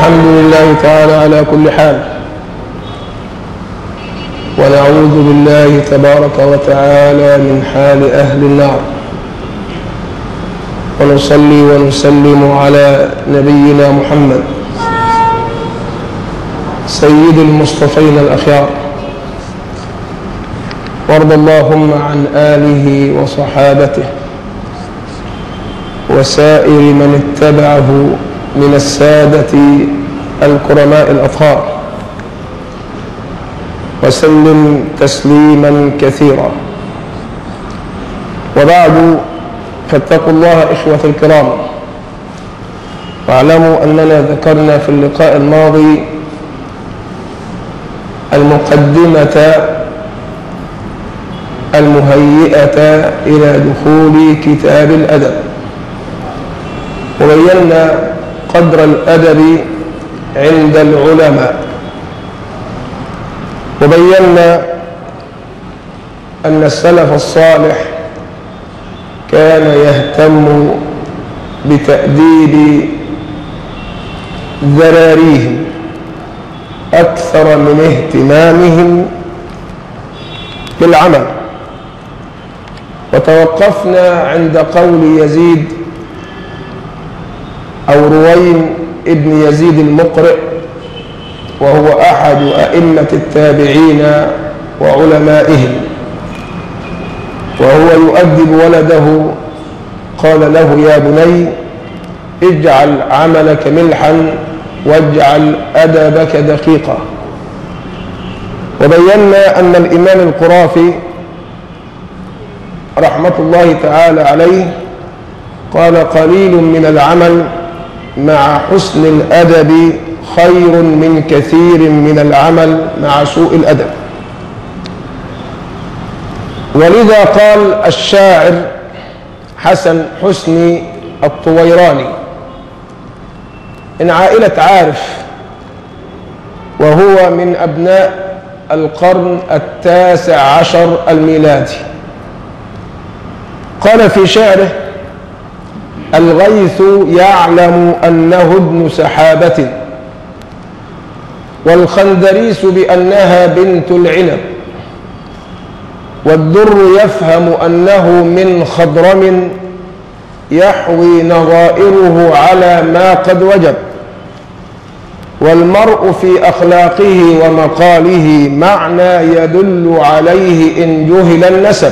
الحمد لله تعالى على كل حال ونعوذ بالله تبارك وتعالى من حال أهل النار ونصلي ونسلم على نبينا محمد سيد المصطفين الأخيار وارض اللهم عن آله وصحابته وسائر من اتبعه من السادة الكرماء الأطهار وسلم تسليما كثيرا وبعد فاتقوا الله إخوة الكرام واعلموا أننا ذكرنا في اللقاء الماضي المقدمة المهيئة إلى دخول كتاب الأدب وبينا قدر الأدب عند العلماء وبينا أن السلف الصالح كان يهتم بتأديب ذراريهم أكثر من اهتمامهم بالعمل وتوقفنا عند قول يزيد أو رويم ابن يزيد المقرئ وهو أحد أئمة التابعين وعلمائهم وهو يؤدب ولده قال له يا بني اجعل عملك ملحا واجعل أدبك دقيقا وبينا أن الإمام القرافي رحمة الله تعالى عليه قال قليل من العمل مع حسن الأدب خير من كثير من العمل مع سوء الأدب ولذا قال الشاعر حسن حسني الطويراني إن عائلة عارف وهو من أبناء القرن التاسع عشر الميلادي قال في شعره الغيث يعلم أنه ابن سحابة والخندريس بأنها بنت العنب والدر يفهم أنه من خضرم يحوي نظائره على ما قد وجب والمرء في أخلاقه ومقاله معنى يدل عليه إن جهل النسب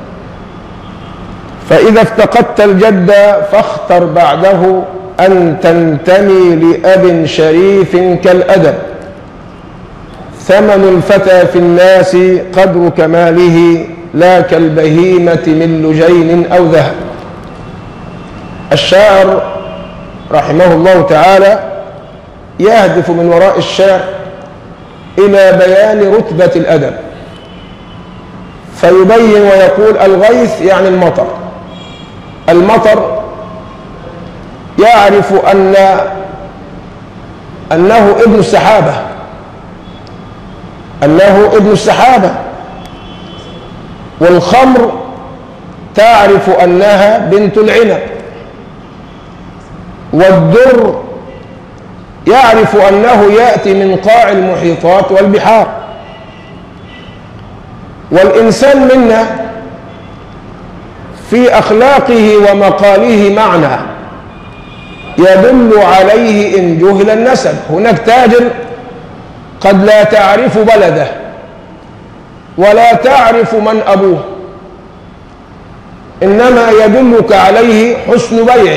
فإذا افتقدت الجد فاختر بعده أن تنتمي لأب شريف كالأدب ثمن الفتى في الناس قدر كماله لا كالبهيمة من لجين أو ذهب الشاعر رحمه الله تعالى يهدف من وراء الشعر إلى بيان رتبة الأدب فيبين ويقول الغيث يعني المطر المطر يعرف أن أنه ابن السحابة أنه ابن السحابة والخمر تعرف أنها بنت العنب والدر يعرف أنه يأتي من قاع المحيطات والبحار والإنسان منا في أخلاقه ومقاله معنى يدل عليه إن جهل النسب هناك تاجر قد لا تعرف بلده ولا تعرف من أبوه إنما يدلك عليه حسن بيعه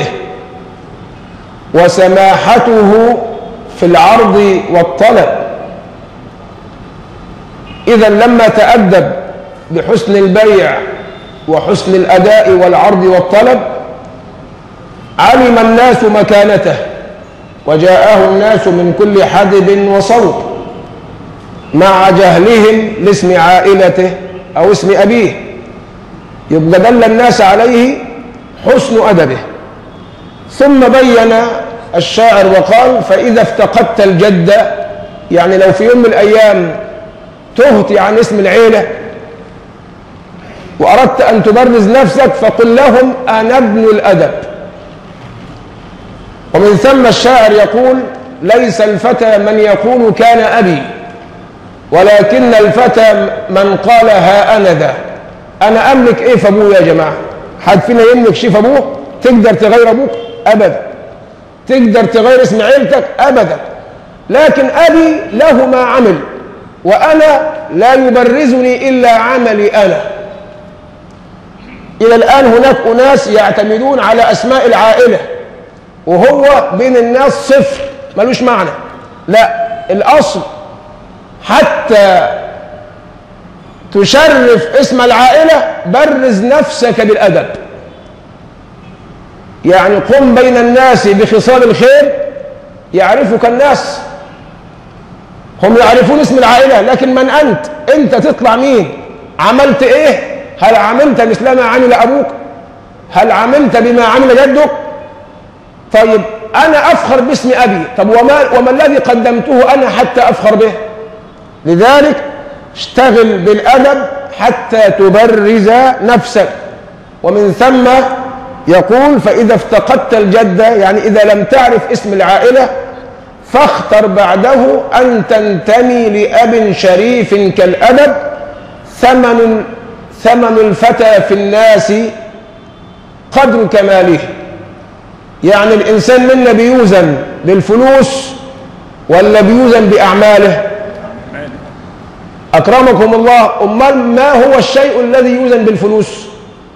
وسماحته في العرض والطلب إذا لما تأدب بحسن البيع وحسن الأداء والعرض والطلب علم الناس مكانته وجاءه الناس من كل حدب وصوت مع جهلهم لاسم عائلته أو اسم أبيه يبقى دل الناس عليه حسن أدبه ثم بين الشاعر وقال فإذا افتقدت الجد يعني لو في يوم من الأيام تهت عن اسم العيلة وأردت أن تبرز نفسك فقل لهم أنا ابن الأدب ومن ثم الشاعر يقول ليس الفتى من يقول كان أبي ولكن الفتى من قال ها أنا ذا أنا أملك إيه في أبوه يا جماعة حد فينا يملك شيء في أبوه تقدر تغير أبوك أبدا تقدر تغير اسم عيلتك أبدا لكن أبي له ما عمل وأنا لا يبرزني إلا عملي أنا إلى الآن هناك أناس يعتمدون على أسماء العائلة وهو بين الناس صفر ملوش معنى لا الأصل حتى تشرف اسم العائلة برز نفسك بالأدب يعني قم بين الناس بخصال الخير يعرفك الناس هم يعرفون اسم العائلة لكن من أنت أنت تطلع مين عملت إيه هل عملت مثل ما عمل أبوك هل عملت بما عمل جدك طيب أنا أفخر باسم أبي طب وما, وما الذي قدمته أنا حتى أفخر به لذلك اشتغل بالأدب حتى تبرز نفسك ومن ثم يقول فإذا افتقدت الجدة يعني إذا لم تعرف اسم العائلة فاختر بعده أن تنتمي لأب شريف كالأدب ثمن ثمن الفتى في الناس قدر كماله يعني الإنسان منا بيوزن بالفلوس ولا بيوزن بأعماله أكرمكم الله أمال ما هو الشيء الذي يوزن بالفلوس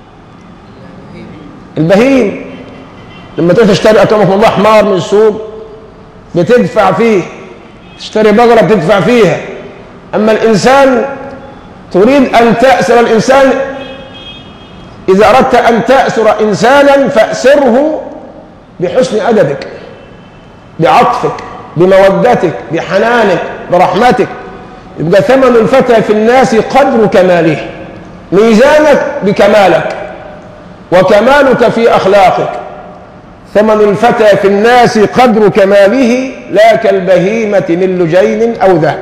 البهيم لما تروح تشتري أكرمكم الله حمار من السوق بتدفع فيه تشتري بقرة بتدفع فيها أما الإنسان تريد أن تأسر الإنسان إذا أردت أن تأسر إنسانا فأسره بحسن أدبك بعطفك بمودتك بحنانك برحمتك يبقى ثمن الفتى في الناس قدر كماله ميزانك بكمالك وكمالك في أخلاقك ثمن الفتى في الناس قدر كماله لا كالبهيمة من لجين أو ذهب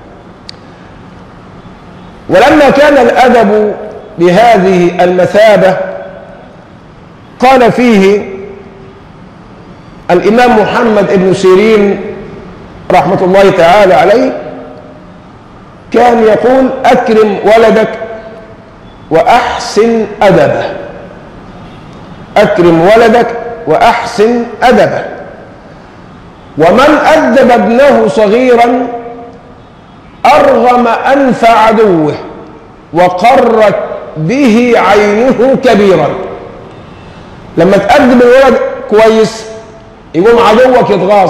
ولما كان الأدب بهذه المثابة قال فيه الإمام محمد بن سيرين رحمة الله تعالى عليه كان يقول أكرم ولدك وأحسن أدبه أكرم ولدك وأحسن أدبه ومن أدب ابنه صغيرا أرغم أنف عدوه وقرت به عينه كبيرا لما تأدب الولد كويس يقوم عدوك يتغاظ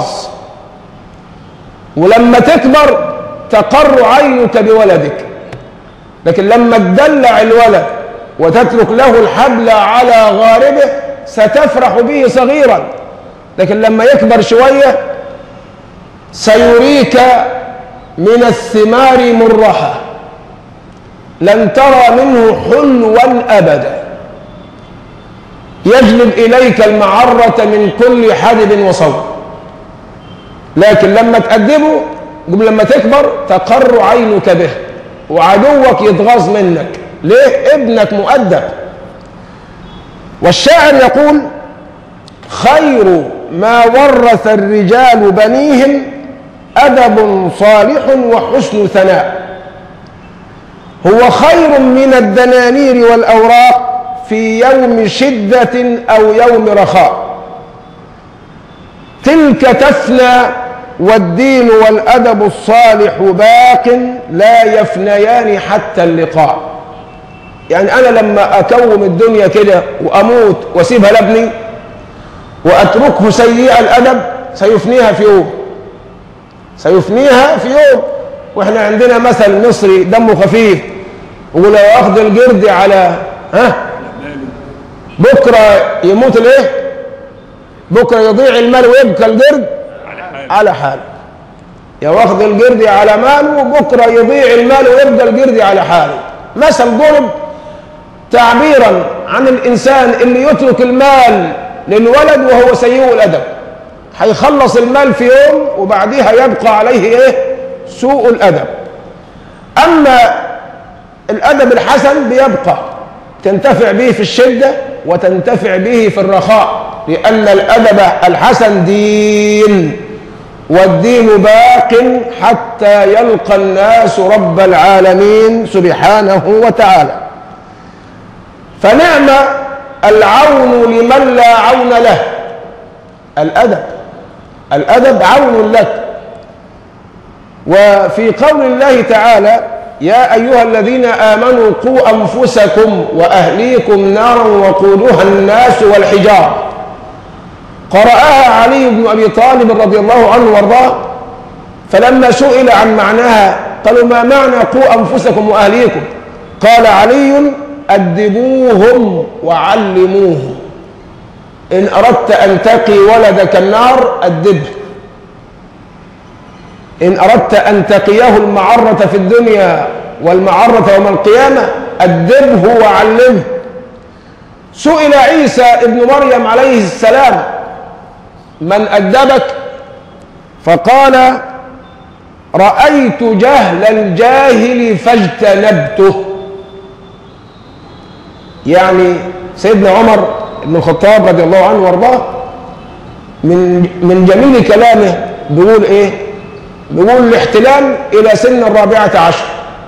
ولما تكبر تقر عينك بولدك لكن لما تدلع الولد وتترك له الحبل على غاربه ستفرح به صغيرا لكن لما يكبر شوية سيريك من الثمار مرها لن ترى منه حلوا أبدا يجلب إليك المعرة من كل حدب وصوت لكن لما تأدبه قبل لما تكبر تقر عينك به وعدوك يتغاظ منك ليه ابنك مؤدب والشاعر يقول خير ما ورث الرجال بنيهم أدب صالح وحسن ثناء هو خير من الدنانير والأوراق في يوم شدة أو يوم رخاء تلك تفنى والدين والأدب الصالح باق لا يفنيان حتى اللقاء يعني أنا لما أكوم الدنيا كده وأموت وأسيبها لابني وأتركه سيء الأدب سيفنيها في يوم سيفنيها في يوم وإحنا عندنا مثل مصري دمه خفيف يقول لو أخذ الجرد على ها بكرة يموت الايه بكرة يضيع المال ويبكى الجرد على حال يا واخذ القردي على ماله بكرة يضيع المال ويبقى القردي على حاله مثل ضرب تعبيرا عن الإنسان اللي يترك المال للولد وهو سيء الأدب هيخلص المال في يوم وبعديها يبقى عليه إيه سوء الأدب أما الأدب الحسن بيبقى تنتفع به في الشدة وتنتفع به في الرخاء لأن الأدب الحسن دين والدين باق حتى يلقى الناس رب العالمين سبحانه وتعالى فنعم العون لمن لا عون له الأدب الأدب عون لك وفي قول الله تعالى يا أيها الذين آمنوا قوا أنفسكم وأهليكم نارا وقودها الناس والحجارة قرأها علي بن أبي طالب رضي الله عنه وارضاه فلما سئل عن معناها قالوا ما معنى قوا أنفسكم وأهليكم قال علي أدبوهم وعلموهم إن أردت أن تقي ولدك النار أدبه إن أردت أن تقيه المعرة في الدنيا والمعرة يوم القيامة أدبه وعلمه سئل عيسى ابن مريم عليه السلام من أدبك فقال رأيت جهل الجاهل فاجتنبته يعني سيدنا عمر بن الخطاب رضي الله عنه وارضاه من من جميل كلامه بيقول ايه بيقول الاحتلام الى سن الرابعه عشر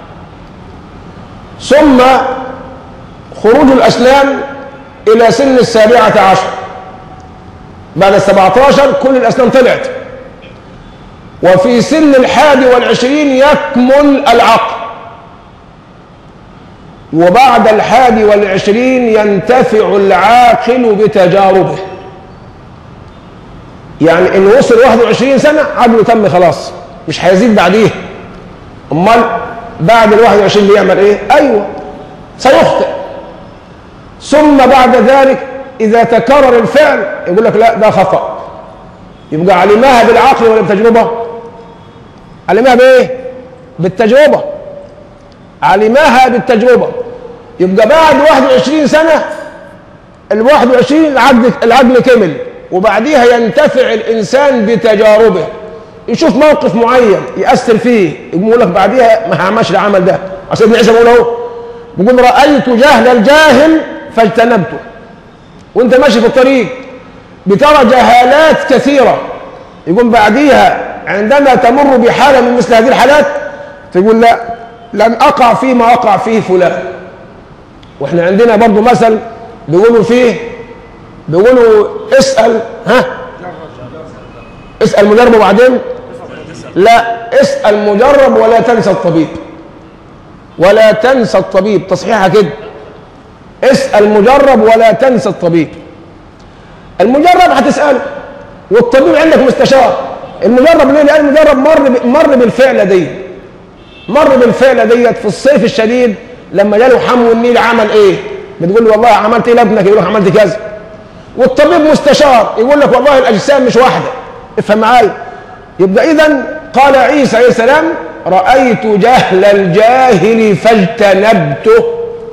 ثم خروج الاسنان الى سن السابعه عشر بعد السبعة عشر كل الاسنان طلعت وفي سن الحادي والعشرين يكمل العقل وبعد الحادي والعشرين ينتفع العاقل بتجاربه يعني إن وصل 21 سنة عقله تم خلاص مش هيزيد بعديه أمال بعد ال 21 بيعمل إيه؟ أيوه سيخطئ ثم بعد ذلك إذا تكرر الفعل يقول لك لا ده خطأ يبقى علمها بالعقل ولا بالتجربة؟ علمها بإيه؟ بالتجربة علمها بالتجربة يبقى بعد 21 سنة ال 21 العقل العقل كمل وبعديها ينتفع الإنسان بتجاربه يشوف موقف معين يأثر فيه يقول لك بعديها ما هعملش العمل ده سيدنا عيسى بيقول اهو بيقول رأيت جهل الجاهل فاجتنبته وانت ماشي في الطريق بترى جهالات كثيرة يقول بعديها عندما تمر بحالة من مثل هذه الحالات تقول لا لن أقع فيما وقع فيه فلان واحنا عندنا برضو مثل بيقولوا فيه بيقولوا اسأل ها اسأل مجرب وبعدين لا اسأل مجرب ولا تنسى الطبيب ولا تنسى الطبيب تصحيحها كده اسأل مجرب ولا تنسى الطبيب المجرب هتسأله والطبيب عندك مستشار المجرب ليه لأن المجرب مر مر بالفعلة دي مر بالفعلة ديت في الصيف الشديد لما جاله حمو النيل عمل ايه بتقول له والله عملت ايه لابنك يقول لك عملت كذا والطبيب مستشار يقول لك والله الاجسام مش واحده افهم معايا يبقى اذا قال عيسى عليه السلام رايت جهل الجاهل فاجتنبته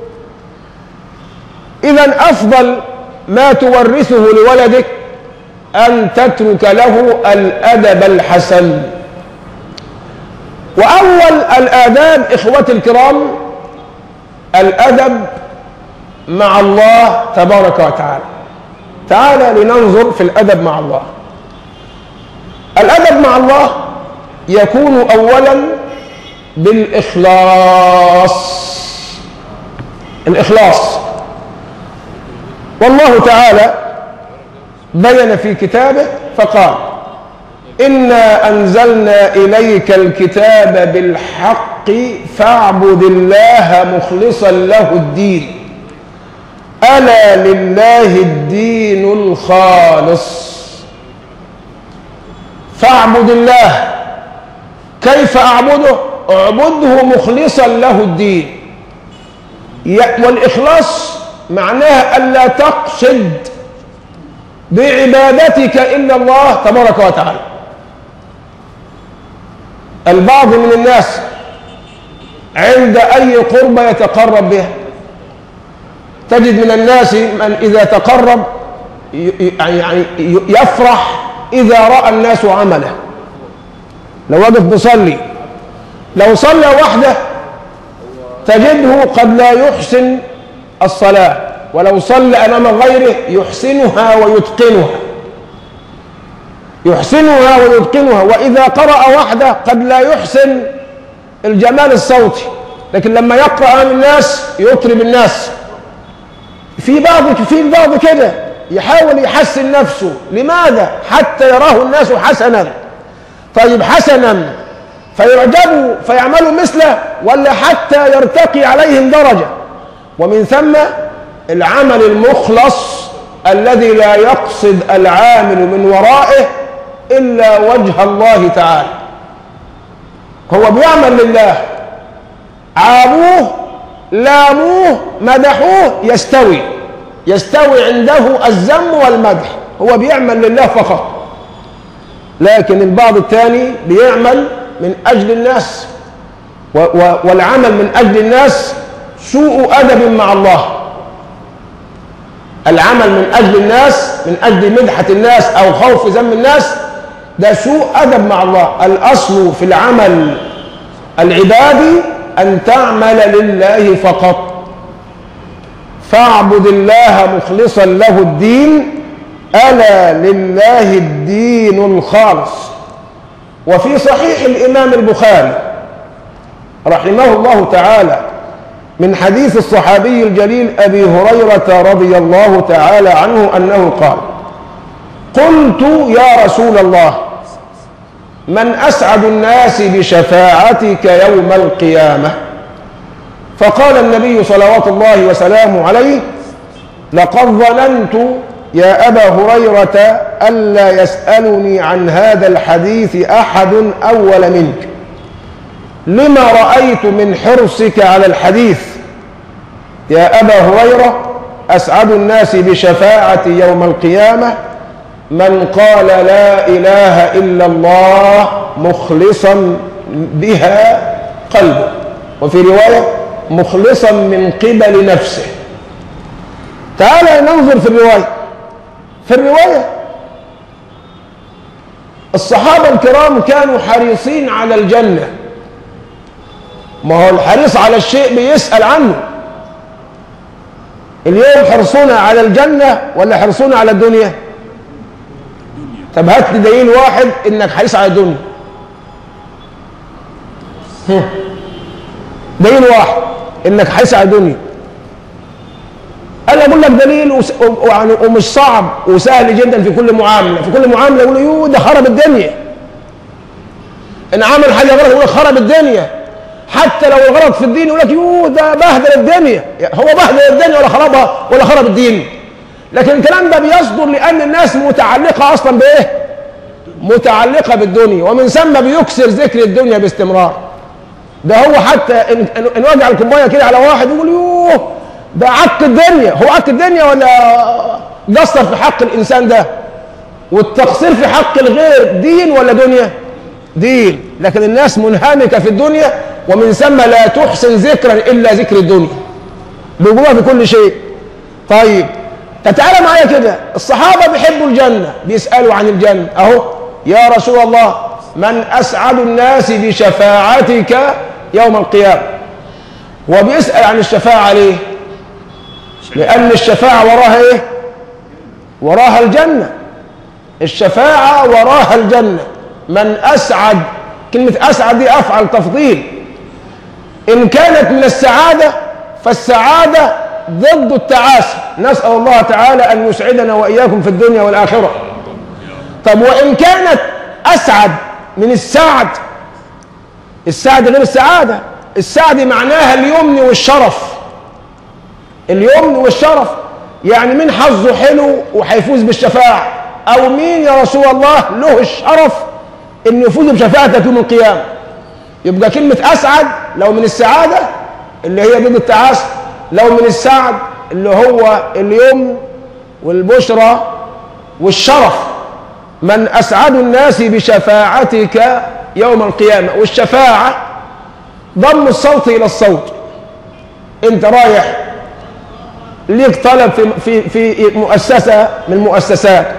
اذا افضل ما تورثه لولدك ان تترك له الادب الحسن واول الاداب اخوتي الكرام الادب مع الله تبارك وتعالى تعالى لننظر في الادب مع الله الادب مع الله يكون اولا بالاخلاص الاخلاص والله تعالى بين في كتابه فقال انا انزلنا اليك الكتاب بالحق فاعبد الله مخلصا له الدين الا لله الدين الخالص فاعبد الله كيف اعبده اعبده مخلصا له الدين والاخلاص معناها الا تقصد بعبادتك الا الله تبارك وتعالى البعض من الناس عند اي قربة يتقرب بها تجد من الناس من اذا تقرب يعني يفرح اذا راى الناس عمله لو وقف بيصلي لو صلى وحده تجده قد لا يحسن الصلاه ولو صلى امام غيره يحسنها ويتقنها يحسنها ويتقنها وإذا قرأ وحده قد لا يحسن الجمال الصوتي لكن لما يقرأ أمام الناس يطرب الناس في بعض في بعض كده يحاول يحسن نفسه لماذا حتى يراه الناس حسنا طيب حسنا فيعجبوا فيعملوا مثله ولا حتى يرتقي عليهم درجة ومن ثم العمل المخلص الذي لا يقصد العامل من ورائه إلا وجه الله تعالى هو بيعمل لله عابوه لاموه مدحوه يستوي يستوي عنده الذم والمدح هو بيعمل لله فقط لكن البعض الثاني بيعمل من أجل الناس و و والعمل من أجل الناس سوء أدب مع الله العمل من أجل الناس من أجل مدحة الناس أو خوف ذم الناس ده سوء أدب مع الله الأصل في العمل العبادي أن تعمل لله فقط فاعبد الله مخلصا له الدين ألا لله الدين الخالص وفي صحيح الإمام البخاري رحمه الله تعالى من حديث الصحابي الجليل أبي هريرة رضي الله تعالى عنه أنه قال قلت يا رسول الله من أسعد الناس بشفاعتك يوم القيامة فقال النبي صلوات الله وسلامه عليه لقد ظننت يا أبا هريرة ألا يسألني عن هذا الحديث أحد أول منك لما رأيت من حرصك على الحديث يا أبا هريرة أسعد الناس بشفاعة يوم القيامة من قال لا إله إلا الله مخلصا بها قلبه وفي رواية مخلصا من قبل نفسه تعال ننظر في الرواية في الرواية الصحابة الكرام كانوا حريصين على الجنة ما هو الحريص على الشيء بيسأل عنه اليوم حرصونا على الجنة ولا حرصونا على الدنيا طب هات لي دليل واحد انك حريص على الدنيا دليل واحد انك حريص على الدنيا انا اقول لك دليل وس... يعني ومش صعب وسهل جدا في كل معامله في كل معامله يقول يوه ده خرب الدنيا ان عمل حاجه غلط يقول لك خرب الدنيا حتى لو الغلط في الدين يقول لك يوه ده بهدل الدنيا هو بهدل الدنيا ولا خربها ولا خرب الدين لكن الكلام ده بيصدر لان الناس متعلقه اصلا بايه متعلقه بالدنيا ومن ثم بيكسر ذكر الدنيا باستمرار ده هو حتى ان, إن وجع الكوبايه كده على واحد يقول يوه ده عك الدنيا هو عك الدنيا ولا قصر في حق الانسان ده والتقصير في حق الغير دين ولا دنيا دين لكن الناس منهمكه في الدنيا ومن ثم لا تحسن ذكرا الا ذكر الدنيا بيقولوها في كل شيء طيب تعالى معايا كده الصحابه بيحبوا الجنه بيسالوا عن الجنه اهو يا رسول الله من اسعد الناس بشفاعتك يوم القيامه وبيسال عن الشفاعه ليه لأن الشفاعة وراها إيه؟ وراها الجنة الشفاعة وراها الجنة من أسعد كلمة أسعد دي أفعل تفضيل إن كانت من السعادة فالسعادة ضد التعاسة نسأل الله تعالى أن يسعدنا وإياكم في الدنيا والآخرة طب وإن كانت أسعد من السعد السعد غير السعادة السعد معناها اليمن والشرف اليمن والشرف يعني مين حظه حلو وهيفوز بالشفاعة أو مين يا رسول الله له الشرف إنه يفوز بشفاعتك يوم القيامة يبقى كلمة أسعد لو من السعادة اللي هي ضد التعاسة لو من السعد اللي هو اليمن والبشرى والشرف من أسعد الناس بشفاعتك يوم القيامة والشفاعة ضم الصوت إلى الصوت أنت رايح ليك طلب في في في مؤسسه من المؤسسات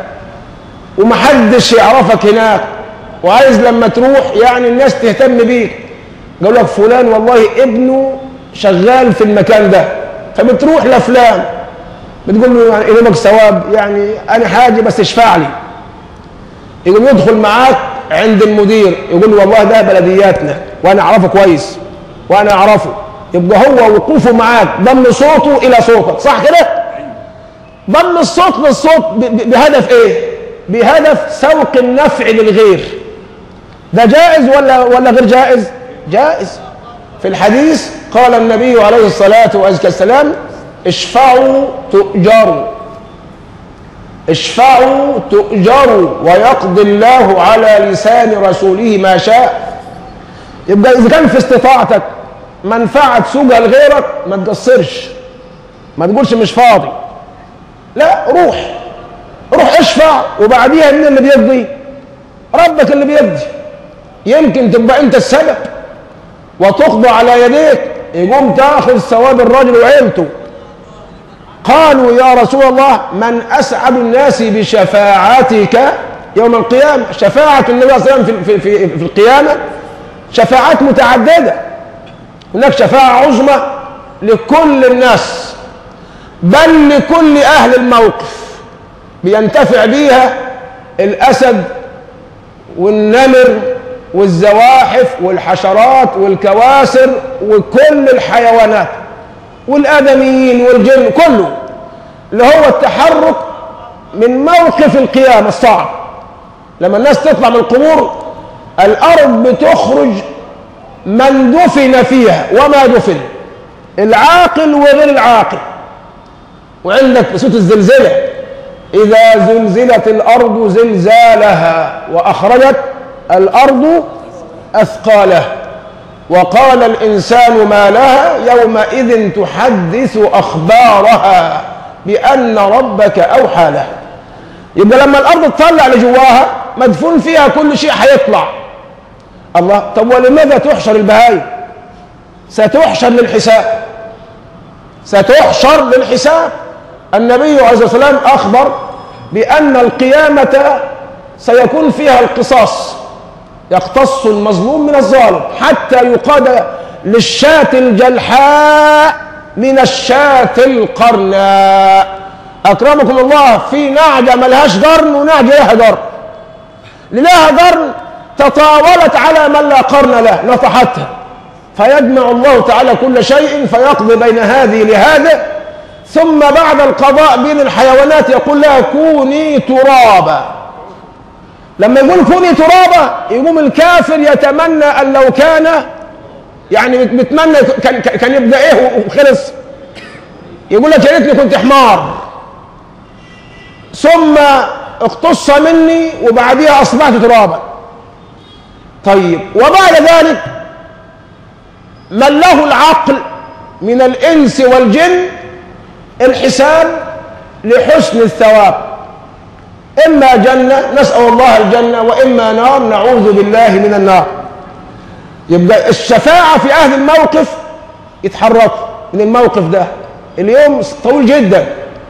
ومحدش يعرفك هناك وعايز لما تروح يعني الناس تهتم بيك قال لك فلان والله ابنه شغال في المكان ده فبتروح لفلان بتقول له يعني إلهك ثواب يعني انا حاجه بس اشفع لي يقوم يدخل معاك عند المدير يقول له والله ده بلدياتنا وانا اعرفه كويس وانا اعرفه يبقى هو وقوفه معاك ضم صوته الى صوتك صح كده ضم الصوت للصوت ب- ب- بهدف ايه بهدف سوق النفع للغير ده جائز ولا ولا غير جائز جائز في الحديث قال النبي عليه الصلاة والسلام اشفعوا تؤجروا اشفعوا تؤجروا ويقضي الله على لسان رسوله ما شاء يبقى إذا كان في استطاعتك منفعة سوقها لغيرك ما تقصرش ما تقولش مش فاضي لا روح روح اشفع وبعديها مين اللي بيقضي ربك اللي بيقضي يمكن تبقى انت السبب وتقضى على يديك يقوم تاخذ ثواب الرجل وعيلته قالوا يا رسول الله من اسعد الناس بشفاعتك يوم القيامه شفاعه النبي صلى الله عليه وسلم في, في, في, في القيامه شفاعات متعدده هناك شفاعه عظمى لكل الناس بل لكل اهل الموقف بينتفع بيها الاسد والنمر والزواحف والحشرات والكواسر وكل الحيوانات والآدميين والجن كله اللي هو التحرك من موقف القيامة الصعب لما الناس تطلع من القبور الأرض بتخرج من دفن فيها وما دفن العاقل وغير العاقل وعندك في سورة الزلزلة إذا زلزلت الأرض زلزالها وأخرجت الأرض أثقالها وقال الإنسان ما لها يومئذ تحدث أخبارها بأن ربك أوحى لها يبقى لما الأرض تطلع لجواها مدفون فيها كل شيء هيطلع الله طب ولماذا تحشر البهائم ستحشر للحساب ستحشر للحساب النبي عليه الصلاة والسلام أخبر بأن القيامة سيكون فيها القصاص يقتص المظلوم من الظالم حتى يقاد للشاة الجلحاء من الشاة القرناء أكرمكم الله في نعجة ملهاش قرن ونعجة لها قرن لها قرن تطاولت على من لا قرن له نطحتها فيجمع الله تعالى كل شيء فيقضي بين هذه لهذا ثم بعد القضاء بين الحيوانات يقول لها كوني ترابا لما يقول كوني ترابا يقوم الكافر يتمنى ان لو كان يعني بيتمنى كان كان يبقى ايه وخلص يقول لك يا ريتني كنت حمار ثم اقتص مني وبعديها اصبحت ترابا طيب وبعد ذلك من له العقل من الانس والجن الحساب لحسن الثواب إما جنة نسأل الله الجنة وإما نار نعوذ بالله من النار يبقى الشفاعة في أهل الموقف يتحركوا من الموقف ده اليوم طويل جدا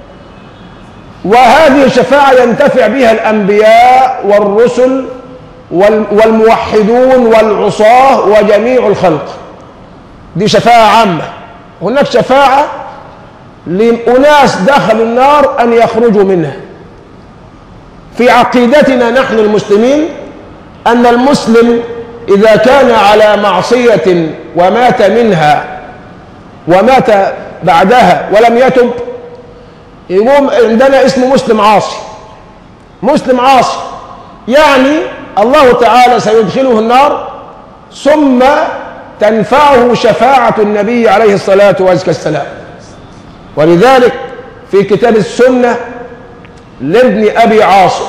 وهذه الشفاعة ينتفع بها الأنبياء والرسل والموحدون والعصاة وجميع الخلق دي شفاعة عامة هناك شفاعة لأناس دخلوا النار أن يخرجوا منها في عقيدتنا نحن المسلمين أن المسلم إذا كان على معصية ومات منها ومات بعدها ولم يتب يقوم عندنا اسمه مسلم عاصي مسلم عاصي يعني الله تعالى سيدخله النار ثم تنفعه شفاعة النبي عليه الصلاة والسلام ولذلك في كتاب السنة لابن أبي عاصم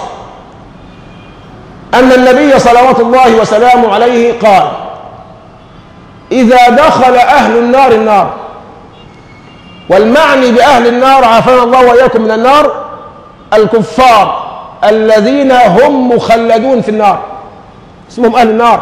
أن النبي صلوات الله وسلامه عليه قال إذا دخل أهل النار النار والمعني بأهل النار عافانا الله وإياكم من النار الكفار الذين هم مخلدون في النار اسمهم أهل النار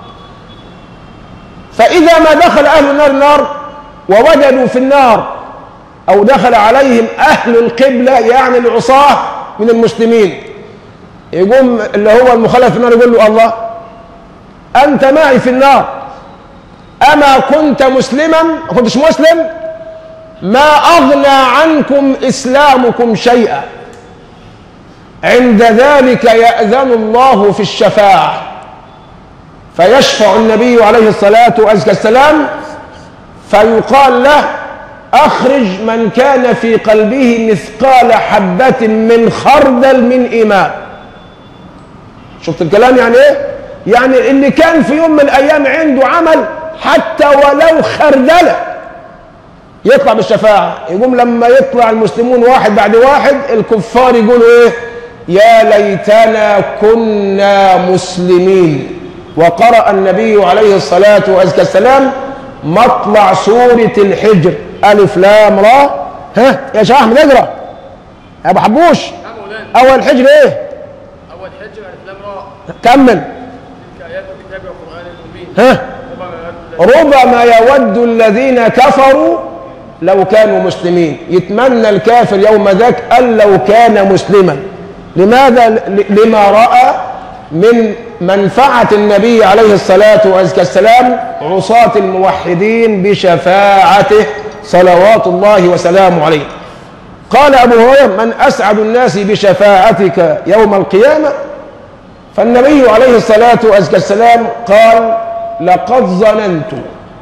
فإذا ما دخل أهل النار النار ووجدوا في النار أو دخل عليهم أهل القبلة يعني العصاة من المسلمين يقوم اللي هو المخلف في النار يقول له الله أنت معي في النار أما كنت مسلما ما كنتش مسلم ما أغنى عنكم إسلامكم شيئا عند ذلك يأذن الله في الشفاعة فيشفع النبي عليه الصلاة والسلام فيقال له أخرج من كان في قلبه مثقال حبة من خردل من إيمان شفت الكلام يعني إيه؟ يعني اللي كان في يوم من الأيام عنده عمل حتى ولو خردلة يطلع بالشفاعة يقوم لما يطلع المسلمون واحد بعد واحد الكفار يقولوا إيه يا ليتنا كنا مسلمين وقرأ النبي عليه الصلاة والسلام مطلع سورة الحجر ألف لام را ها يا شيخ أحمد اقرأ يا أبو حبوش أول حجر إيه أول حجر ألف لام راء كمل تلك آيات الكتاب والقرآن المبين ها ربما يود الذين كفروا لو كانوا مسلمين يتمنى الكافر يوم ذاك أن لو كان مسلما لماذا ل- لما رأى من منفعة النبي عليه الصلاة والسلام عصاة الموحدين بشفاعته صلوات الله وسلامه عليه قال أبو هريرة من أسعد الناس بشفاعتك يوم القيامة فالنبي عليه الصلاة والسلام قال لقد ظننت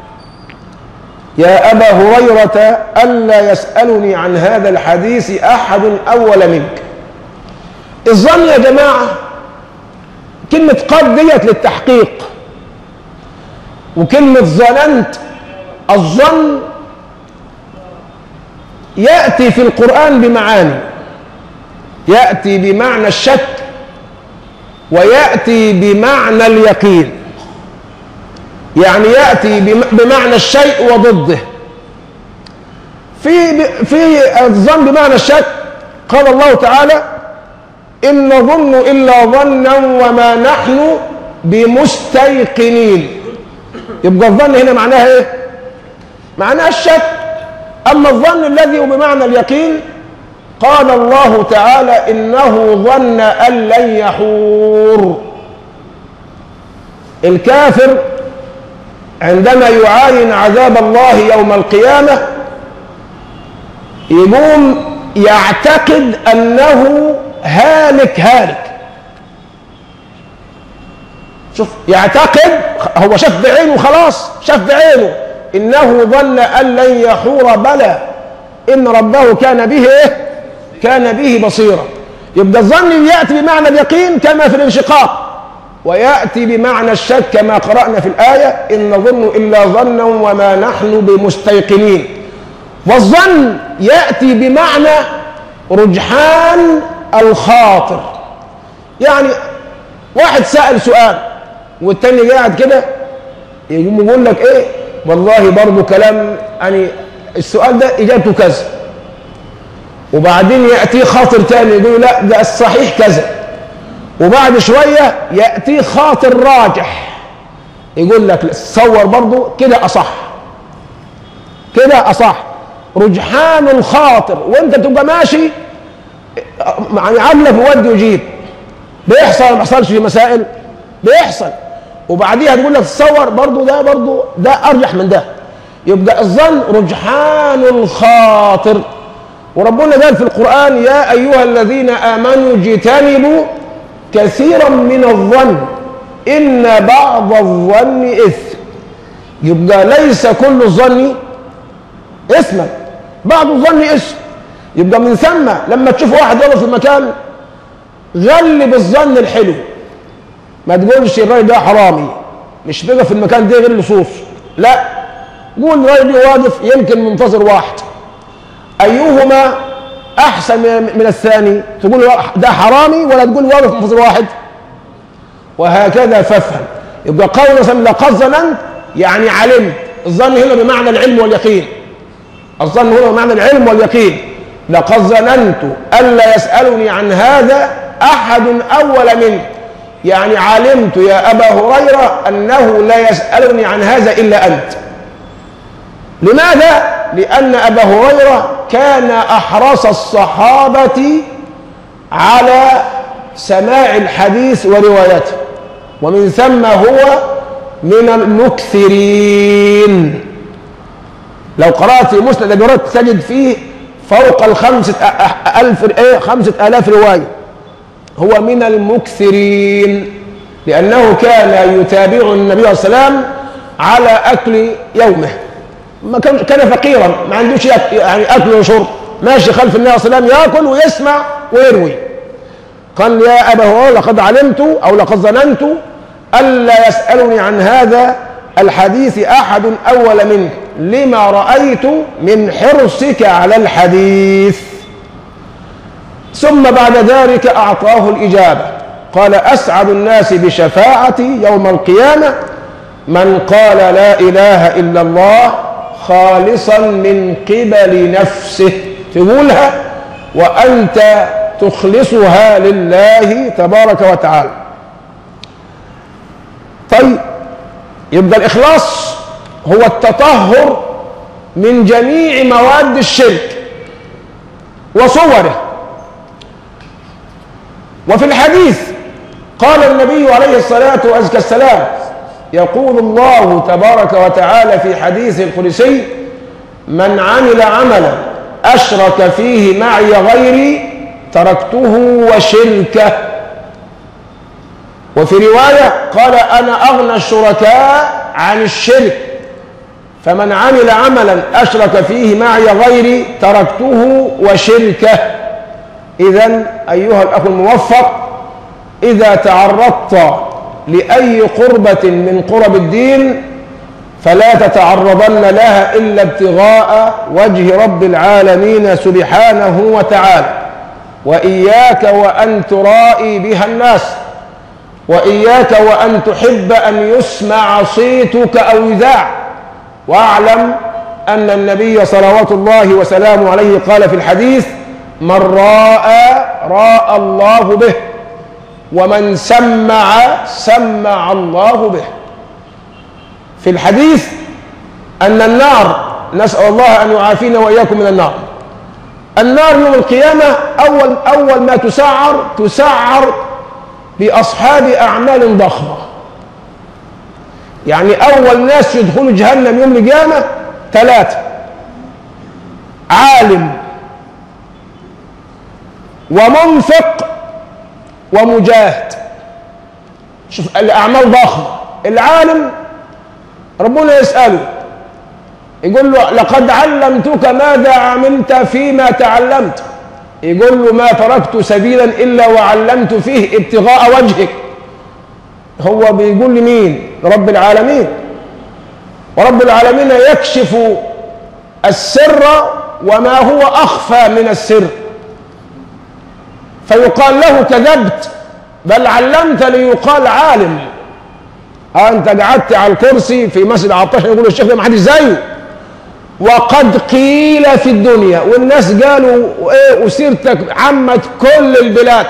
يا أبا هريرة ألا يسألني عن هذا الحديث أحد أول منك الظن يا جماعة كلمة قد ديت للتحقيق وكلمة ظننت الظن يأتي في القرآن بمعاني يأتي بمعنى الشك ويأتي بمعنى اليقين يعني يأتي بم- بمعنى الشيء وضده في في الظن بمعنى الشك قال الله تعالى إن نظن إلا ظنا وما نحن بمستيقنين يبقى الظن هنا معناها إيه؟ معناها الشك أما الظن الذي هو بمعنى اليقين قال الله تعالى إنه ظن أن لن يحور الكافر عندما يعاين عذاب الله يوم القيامة يقوم يعتقد أنه هالك هالك شوف يعتقد هو شاف بعينه خلاص شاف بعينه إنه ظن أن لن يحور بلى إن ربه كان به إيه؟ كان به بصيرا يبقى الظن يأتي بمعنى اليقين كما في الانشقاق ويأتي بمعنى الشك كما قرأنا في الآية إن نظن إلا ظنا وما نحن بمستيقنين والظن يأتي بمعنى رجحان الخاطر يعني واحد سأل سؤال والتاني قاعد كده يقوم يقول لك ايه والله برضو كلام يعني السؤال ده اجابته كذا وبعدين ياتيه خاطر تاني يقول لا ده الصحيح كذا وبعد شويه ياتيه خاطر راجح يقول لك لا، تصور برضو كده اصح كده اصح رجحان الخاطر وانت تبقى ماشي يعني عامله في ود وجيب بيحصل ولا ما بيحصلش في مسائل بيحصل وبعديها تقول لك تصور برضو ده برضو ده ارجح من ده يبقى الظن رجحان الخاطر وربنا قال في القرآن يا أيها الذين آمنوا اجتنبوا كثيرا من الظن إن بعض الظن إثم يبقى ليس كل الظن إثما بعض الظن إثم يبقى من ثم لما تشوف واحد يقف في مكان غلب الظن الحلو ما تقولش الراجل ده حرامي مش بيقف في المكان ده غير لصوص لا قول الراجل ده واقف يمكن منتظر واحد ايهما احسن من من الثاني تقول ده حرامي ولا تقول واقف منتظر واحد وهكذا فافهم يبقى قول مثلا لقد ظننت يعني علمت الظن هنا بمعنى العلم واليقين الظن هنا بمعنى العلم واليقين لقد ظننت ألا يسألني عن هذا أحد أول منه يعني علمت يا أبا هريرة أنه لا يسألني عن هذا إلا أنت لماذا؟ لأن أبا هريرة كان أحرص الصحابة على سماع الحديث وروايته ومن ثم هو من المكثرين لو قرأت في مسند أبي هريرة تجد فيه فوق الخمسة أ- أ- ألف إيه خمسة آلاف رواية هو من المكثرين لأنه كان يتابع النبي صلى الله عليه وسلم على أكل يومه ما كان كان فقيرا ما عندوش يك- يعني أكل وشرب ماشي خلف النبي صلى الله عليه وسلم يأكل ويسمع ويروي قال يا أبا هريرة لقد علمت أو لقد ظننت ألا يسألني عن هذا الحديث أحد أول منك لما رأيت من حرصك على الحديث ثم بعد ذلك أعطاه الإجابة قال أسعد الناس بشفاعتي يوم القيامة من قال لا إله إلا الله خالصا من قبل نفسه تقولها وأنت تخلصها لله تبارك وتعالى طيب يبقى الإخلاص هو التطهر من جميع مواد الشرك وصوره وفي الحديث قال النبي عليه الصلاة وأزكى السلام يقول الله تبارك وتعالى في حديث القدسي من عمل عملا أشرك فيه معي غيري تركته وشركه وفي رواية قال أنا أغنى الشركاء عن الشرك فمن عمل عملا أشرك فيه معي غيري تركته وشركه إذا أيها الأخ الموفق إذا تعرضت لأي قربة من قرب الدين فلا تتعرضن لها إلا ابتغاء وجه رب العالمين سبحانه وتعالى وإياك وأن ترائي بها الناس وإياك وأن تحب أن يسمع صيتك أو يذاع واعلم أن النبي صلوات الله وسلامه عليه قال في الحديث من راى راى الله به ومن سمع سمع الله به في الحديث أن النار نسأل الله أن يعافينا وإياكم من النار النار يوم القيامة أول أول ما تسعر تسعر بأصحاب أعمال ضخمة يعني أول ناس يدخلوا جهنم يوم القيامة ثلاثة عالم ومنفق ومجاهد شوف الأعمال ضخمة العالم ربنا يسأله يقول له لقد علمتك ماذا عملت فيما تعلمت يقول له ما تركت سبيلا إلا وعلمت فيه ابتغاء وجهك هو بيقول لمين رب العالمين ورب العالمين يكشف السر وما هو أخفى من السر فيقال له كذبت بل علمت ليقال عالم ها انت قعدت على الكرسي في مسجد عطاش يقول الشيخ ده ما حدش زيه وقد قيل في الدنيا والناس قالوا ايه وسيرتك عمت كل البلاد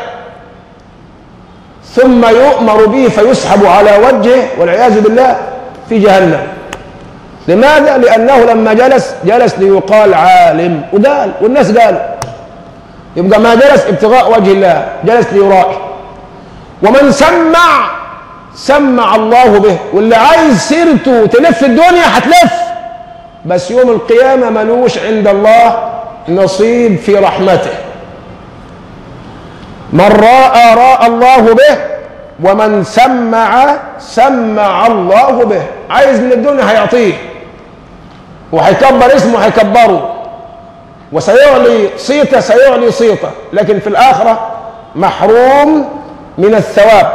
ثم يؤمر به فيسحب على وجهه والعياذ بالله في جهنم لماذا؟ لأنه لما جلس جلس ليقال عالم وقال والناس قالوا يبقى ما جلس ابتغاء وجه الله جلس ليرائي ومن سمع سمع الله به واللي عايز سيرته تلف الدنيا هتلف بس يوم القيامة ملوش عند الله نصيب في رحمته من راى راى الله به ومن سمع سمع الله به عايز من الدنيا هيعطيه وهيكبر اسمه هيكبره وسيعلي صيته سيعلي صيته لكن في الآخرة محروم من الثواب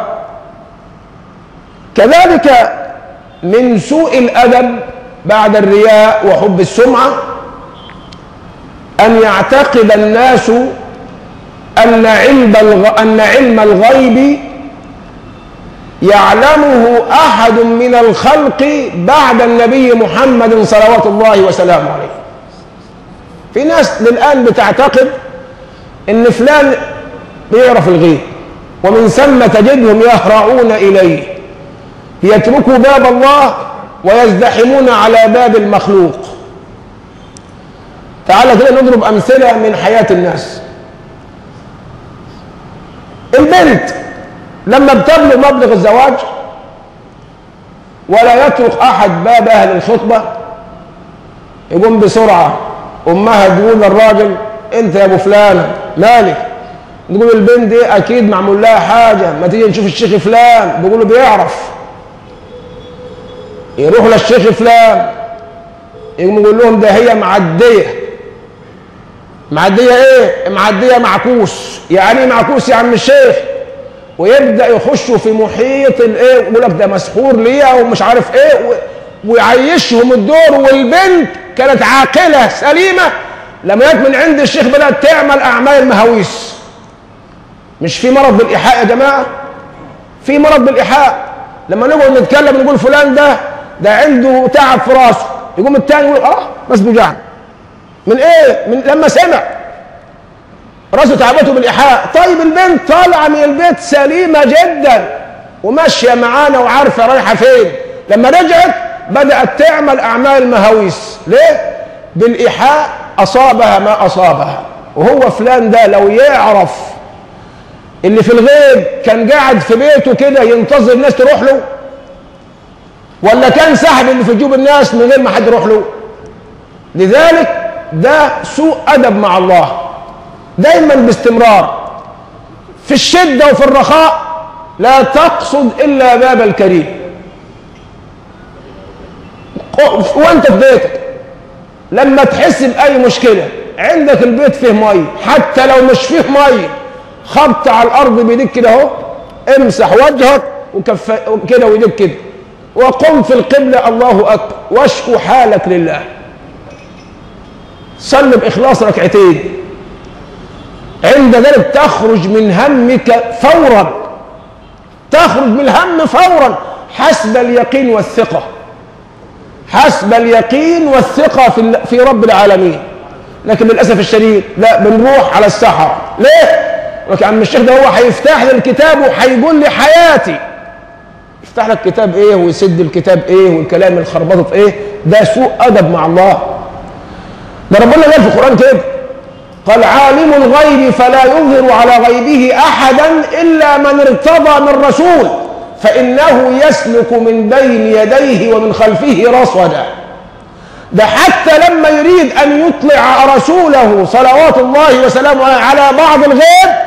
كذلك من سوء الأدب بعد الرياء وحب السمعة أن يعتقد الناس أن علم الغ... أن علم الغيب يعلمه أحد من الخلق بعد النبي محمد صلوات الله وسلامه عليه في ناس للآن بتعتقد إن فلان بيعرف الغيب ومن ثم تجدهم يهرعون إليه ليتركوا باب الله ويزدحمون على باب المخلوق تعال كده نضرب أمثلة من حياة الناس البنت لما بتبلغ مبلغ الزواج ولا يترك أحد باب أهل الخطبة يقوم بسرعة أمها تقول للراجل أنت يا أبو فلانة مالك نقول البنت دي اكيد معمول لها حاجه ما تيجي نشوف الشيخ فلان بيقولوا بيعرف يروح للشيخ فلان يقوم يقول لهم ده هي معديه معديه ايه معديه معكوس يعني ايه معكوس يا عم الشيخ ويبدا يخشوا في محيط الايه يقول لك ده مسحور ليها ومش عارف ايه و... ويعيشهم الدور والبنت كانت عاقله سليمه لما جت من عند الشيخ بدات تعمل اعمال المهاويس مش في مرض بالايحاء يا جماعه في مرض بالايحاء لما نقعد نتكلم نقول فلان ده ده عنده تعب في راسه يقوم الثاني يقول اه بس بيوجعني من ايه من لما سمع راسه تعبته بالايحاء طيب البنت طالعه من البيت سليمه جدا وماشيه معانا وعارفه رايحه فين لما رجعت بدات تعمل اعمال المهاويس ليه بالايحاء اصابها ما اصابها وهو فلان ده لو يعرف اللي في الغيب كان قاعد في بيته كده ينتظر الناس تروح له ولا كان سحب اللي في جيوب الناس من غير ما حد يروح له لذلك ده سوء ادب مع الله دايما باستمرار في الشده وفي الرخاء لا تقصد الا باب الكريم وانت في بيتك لما تحس باي مشكله عندك البيت فيه ميه حتى لو مش فيه ميه خبط على الارض بايديك كده اهو امسح وجهك وكف كده وايديك كده وقم في القبله الله اكبر واشكو حالك لله صل باخلاص ركعتين عند ذلك تخرج من همك فورا تخرج من الهم فورا حسب اليقين والثقه حسب اليقين والثقه في في رب العالمين لكن للاسف الشديد لا بنروح على السحر ليه لك عم الشيخ ده هو هيفتح لي الكتاب وهيقول لي حياتي يفتح لك كتاب ايه ويسد الكتاب ايه والكلام الخربطه ايه ده سوء ادب مع الله ده ربنا قال في القران كده قال عالم الغيب فلا يظهر على غيبه احدا الا من ارتضى من رسول فانه يسلك من بين يديه ومن خلفه رصدا ده حتى لما يريد ان يطلع رسوله صلوات الله وسلامه على بعض الغيب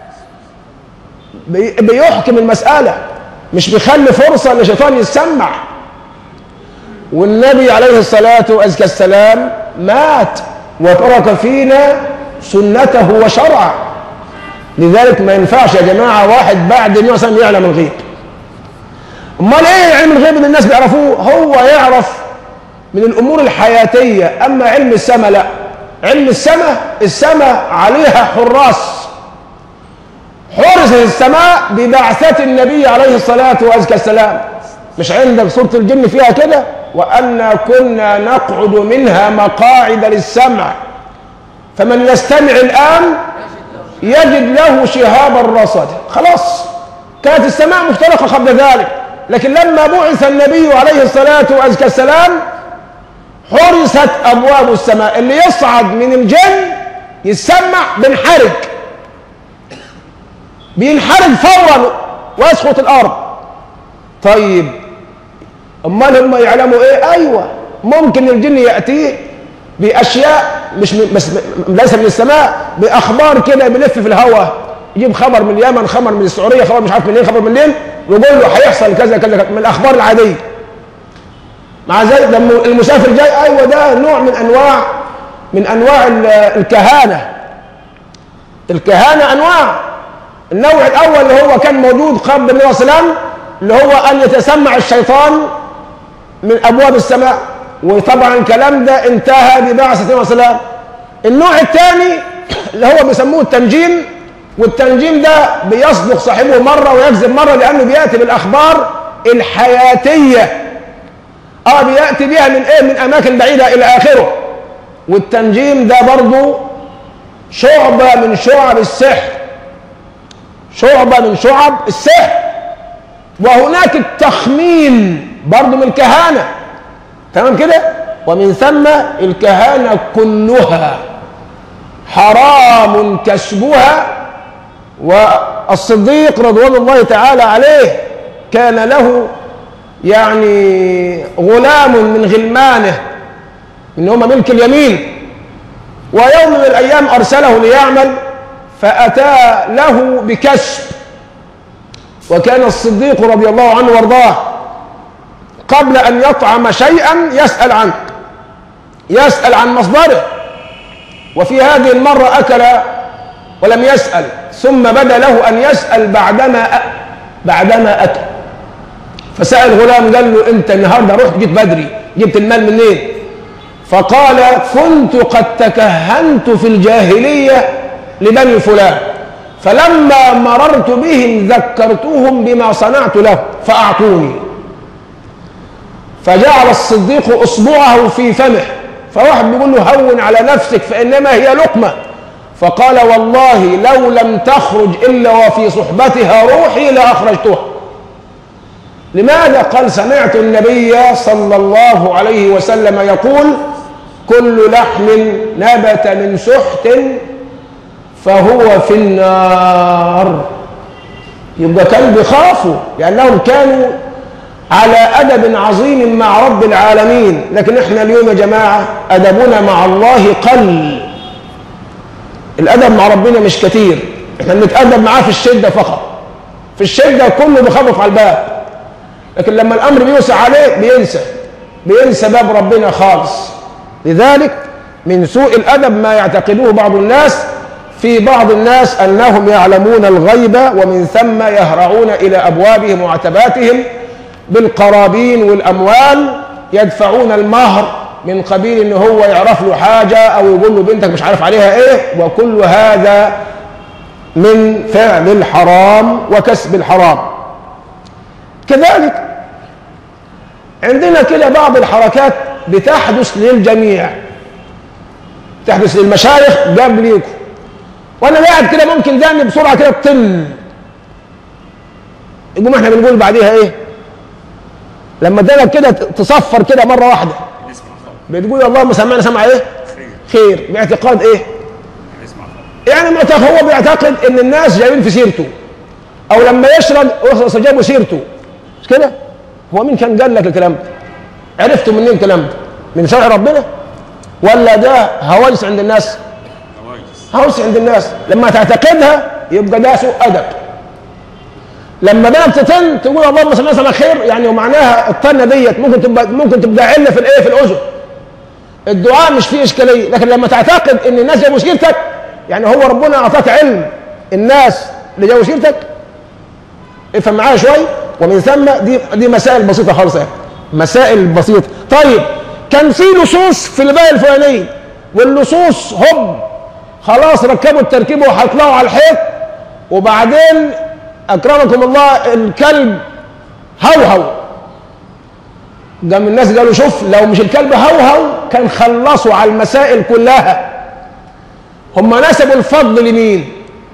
بيحكم المساله مش بيخلي فرصه لشيطان يسمع والنبي عليه الصلاه وازكى السلام مات وترك فينا سنته وشرعه لذلك ما ينفعش يا جماعه واحد بعد النبي صلى يعلم الغيب امال ايه علم الغيب اللي الناس بيعرفوه هو يعرف من الامور الحياتيه اما علم السماء لا علم السماء السماء عليها حراس حرست السماء ببعثة النبي عليه الصلاة وأزكى السلام مش عندك سورة الجن فيها كده وأنا كنا نقعد منها مقاعد للسمع فمن يستمع الآن يجد له شهابا رصدا خلاص كانت السماء مفترقة قبل ذلك لكن لما بعث النبي عليه الصلاة وأزكى السلام حرست أبواب السماء اللي يصعد من الجن يسمع بنحرج بينحرج فورا ويسقط الارض طيب امال هم يعلموا ايه ايوه ممكن الجن ياتيه باشياء مش من بس ليس من السماء باخبار كده بيلف في الهواء يجيب خبر من اليمن خبر من السعوديه خبر مش عارف منين خبر منين ويقول له هيحصل كذا كذا من الاخبار العاديه مع ذلك لما المسافر جاي ايوه ده نوع من انواع من انواع الكهانه الكهانه انواع النوع الاول اللي هو كان موجود قبل النبي صلى الله عليه وسلم اللي هو ان يتسمع الشيطان من ابواب السماء وطبعا الكلام ده انتهى ببعثه النبي صلى الله عليه وسلم النوع الثاني اللي هو بيسموه التنجيم والتنجيم ده بيصدق صاحبه مره ويكذب مره لانه بياتي بالاخبار الحياتيه اه بياتي بها من ايه من اماكن بعيده الى اخره والتنجيم ده برضه شعبه من شعب السحر شعبة من شعب السحر وهناك التخمين برضو من الكهانة تمام كده ومن ثم الكهانة كلها حرام كسبها والصديق رضوان الله تعالى عليه كان له يعني غلام من غلمانه ان هم ملك اليمين ويوم من الايام ارسله ليعمل فأتى له بكسب وكان الصديق رضي الله عنه وارضاه قبل أن يطعم شيئا يسأل عنه يسأل عن مصدره وفي هذه المرة أكل ولم يسأل ثم بدا له أن يسأل بعدما بعدما أكل فسأل غلام قال له أنت النهاردة رحت جيت بدري جبت المال منين فقال كنت قد تكهنت في الجاهلية لبني فلان فلما مررت بهم ذكرتهم بما صنعت له فأعطوني فجعل الصديق إصبعه في فمه فواحد بيقول له هون على نفسك فإنما هي لقمة فقال والله لو لم تخرج إلا وفي صحبتها روحي لأخرجتها لماذا قال سمعت النبي صلى الله عليه وسلم يقول كل لحم نبت من سحت فهو في النار يبقى كان بيخافوا لأنهم كانوا على أدب عظيم مع رب العالمين لكن احنا اليوم يا جماعة أدبنا مع الله قل الأدب مع ربنا مش كتير احنا بنتأدب معاه في الشدة فقط في الشدة كله بيخبط على الباب لكن لما الأمر بيوسع عليه بينسى بينسى باب ربنا خالص لذلك من سوء الأدب ما يعتقدوه بعض الناس في بعض الناس أنهم يعلمون الغيب ومن ثم يهرعون إلى أبوابهم وعتباتهم بالقرابين والأموال يدفعون المهر من قبيل ان هو يعرف له حاجة او يقول له بنتك مش عارف عليها ايه وكل هذا من فعل الحرام وكسب الحرام كذلك عندنا كده بعض الحركات بتحدث للجميع تحدث للمشايخ قبل ليكم وانا قاعد كده ممكن داني بسرعه كده تطل يقوم احنا بنقول بعديها ايه لما دانك كده تصفر كده مره واحده بتقول اللهم سمعنا سمع ايه خير باعتقاد ايه يعني معتقد هو بيعتقد ان الناس جايين في سيرته او لما يشرب جابوا سيرته مش كده هو مين كان قال لك الكلام ده عرفتوا منين الكلام ده من شرع ربنا ولا ده هواجس عند الناس هواجس عند الناس لما تعتقدها يبقى ده سوء ادب لما بقى تتن تقول اللهم صل وسلم خير يعني ومعناها الطنه ديت ممكن تبقى ممكن تبقى عله في الايه في الاذن الدعاء مش فيه اشكاليه لكن لما تعتقد ان الناس جابوا سيرتك يعني هو ربنا اعطاك علم الناس اللي جابوا سيرتك افهم معايا شوي ومن ثم دي دي مسائل بسيطه خالص يعني مسائل بسيطه طيب كان في لصوص في الباقي الفلانيه واللصوص هم خلاص ركبوا التركيب وهيطلعوا على الحيط وبعدين اكرمكم الله الكلب هوهو قام الناس قالوا شوف لو مش الكلب هوهو كان خلصوا على المسائل كلها هم نسبوا الفضل لمين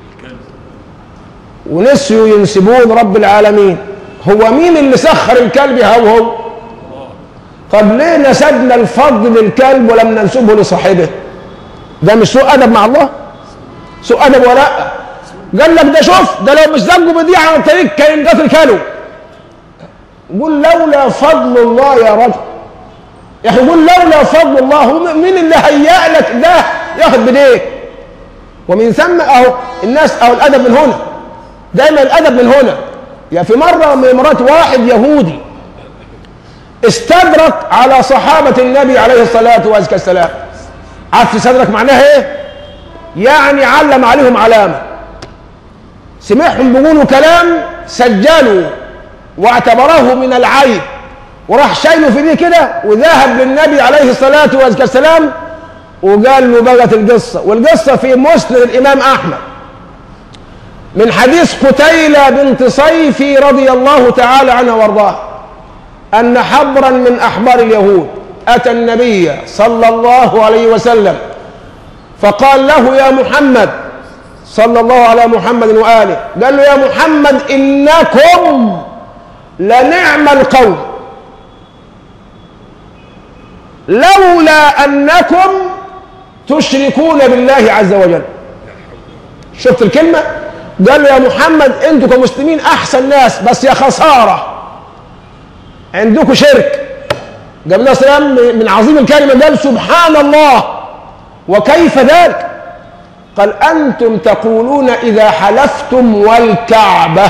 ونسيوا ينسبون رب العالمين هو مين اللي سخر الكلب هوهو طب ليه نسبنا الفضل للكلب ولم ننسبه لصاحبه ده مش سوء ادب مع الله سوء ادب ولا قال لك ده شوف ده لو مش زنقه بديع عن الطريق كان ينقتل كلب قول لولا فضل الله يا رجل يا اخي قول لولا فضل الله هو مين اللي هيأ لك ده ياخد بايديك ومن ثم اهو الناس اهو الادب من هنا دايما الادب من هنا يا في مره من مرات واحد يهودي استدرك على صحابه النبي عليه الصلاه والسلام عارف استدرك معناها ايه؟ يعني علم عليهم علامه سمعهم بيقولوا كلام سجلوا واعتبره من العيب وراح شايله في دي كده وذهب للنبي عليه الصلاة والسلام وقال له بقت القصة والقصة في مسند الإمام أحمد من حديث قتيلة بنت صيفي رضي الله تعالى عنها وارضاه أن حبرا من أحبار اليهود أتى النبي صلى الله عليه وسلم فقال له يا محمد صلى الله على محمد وآله قال له يا محمد إنكم لنعم القوم لولا أنكم تشركون بالله عز وجل شفت الكلمة قال له يا محمد انتوا كمسلمين احسن ناس بس يا خسارة عندكم شرك قبل السلام من عظيم الكلمة قال سبحان الله وكيف ذلك قال أنتم تقولون إذا حلفتم والكعبة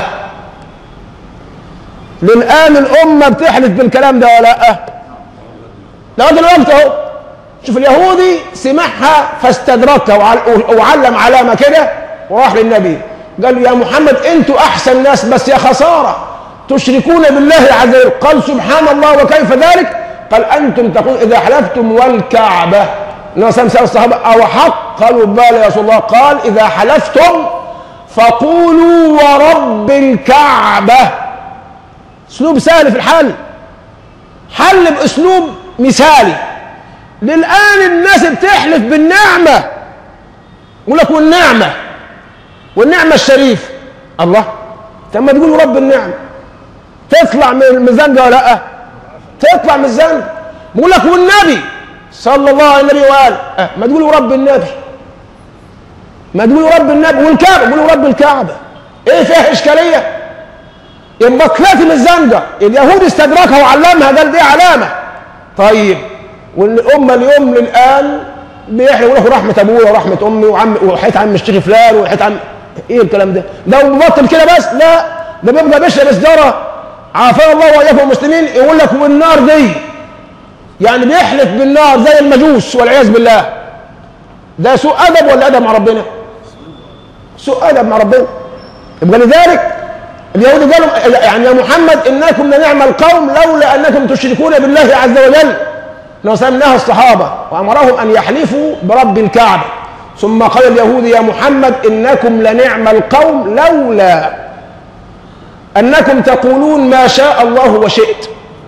للآن الأمة بتحلف بالكلام ده ولا لأ لغاية الوقت أهو شوف اليهودي سمعها فاستدركها وعل- وعلم علامة كده وراح للنبي قال له يا محمد انتوا أحسن ناس بس يا خسارة تشركون بالله عز وجل قال سبحان الله وكيف ذلك قال أنتم تقول إذا حلفتم والكعبة النبي صلى الله عليه وسلم الصحابة أو حق قالوا بلى يا رسول الله قال إذا حلفتم فقولوا ورب الكعبة اسلوب سهل في الحل حل باسلوب مثالي للان الناس بتحلف بالنعمه يقول لك والنعمه والنعمه الشريف الله طب ما تقولوا رب النعمه تطلع من الميزان ده ولا لا تطلع من الذنب بيقول لك والنبي صلى الله عليه وسلم وقال أه ما تقولوا رب النبي ما تقولوا رب النبي والكعبه قولوا رب الكعبه ايه فيها اشكاليه يبقى طلعت من الزنقه اليهود استدركها وعلمها قال دي علامه طيب والامه اليوم للان بيحلوا يقول لك رحمه ابويا ورحمه امي وعم وحياه عم الشيخ فلان وحياه عم ايه الكلام ده؟ لو ببطل كده بس لا ده بيبقى بيشرب سجاره عافانا الله واياكم المسلمين يقول لك والنار دي يعني بيحلف بالنار زي المجوس والعياذ بالله ده سوء ادب ولا ادب مع ربنا؟ سوء ادب مع ربنا يبقى لذلك اليهود قالوا يعني يا محمد انكم لنعم القوم لولا انكم تشركون بالله عز وجل لو سمناها الصحابه وامرهم ان يحلفوا برب الكعبه ثم قال اليهود يا محمد انكم لنعم القوم لولا انكم تقولون ما شاء الله وشئت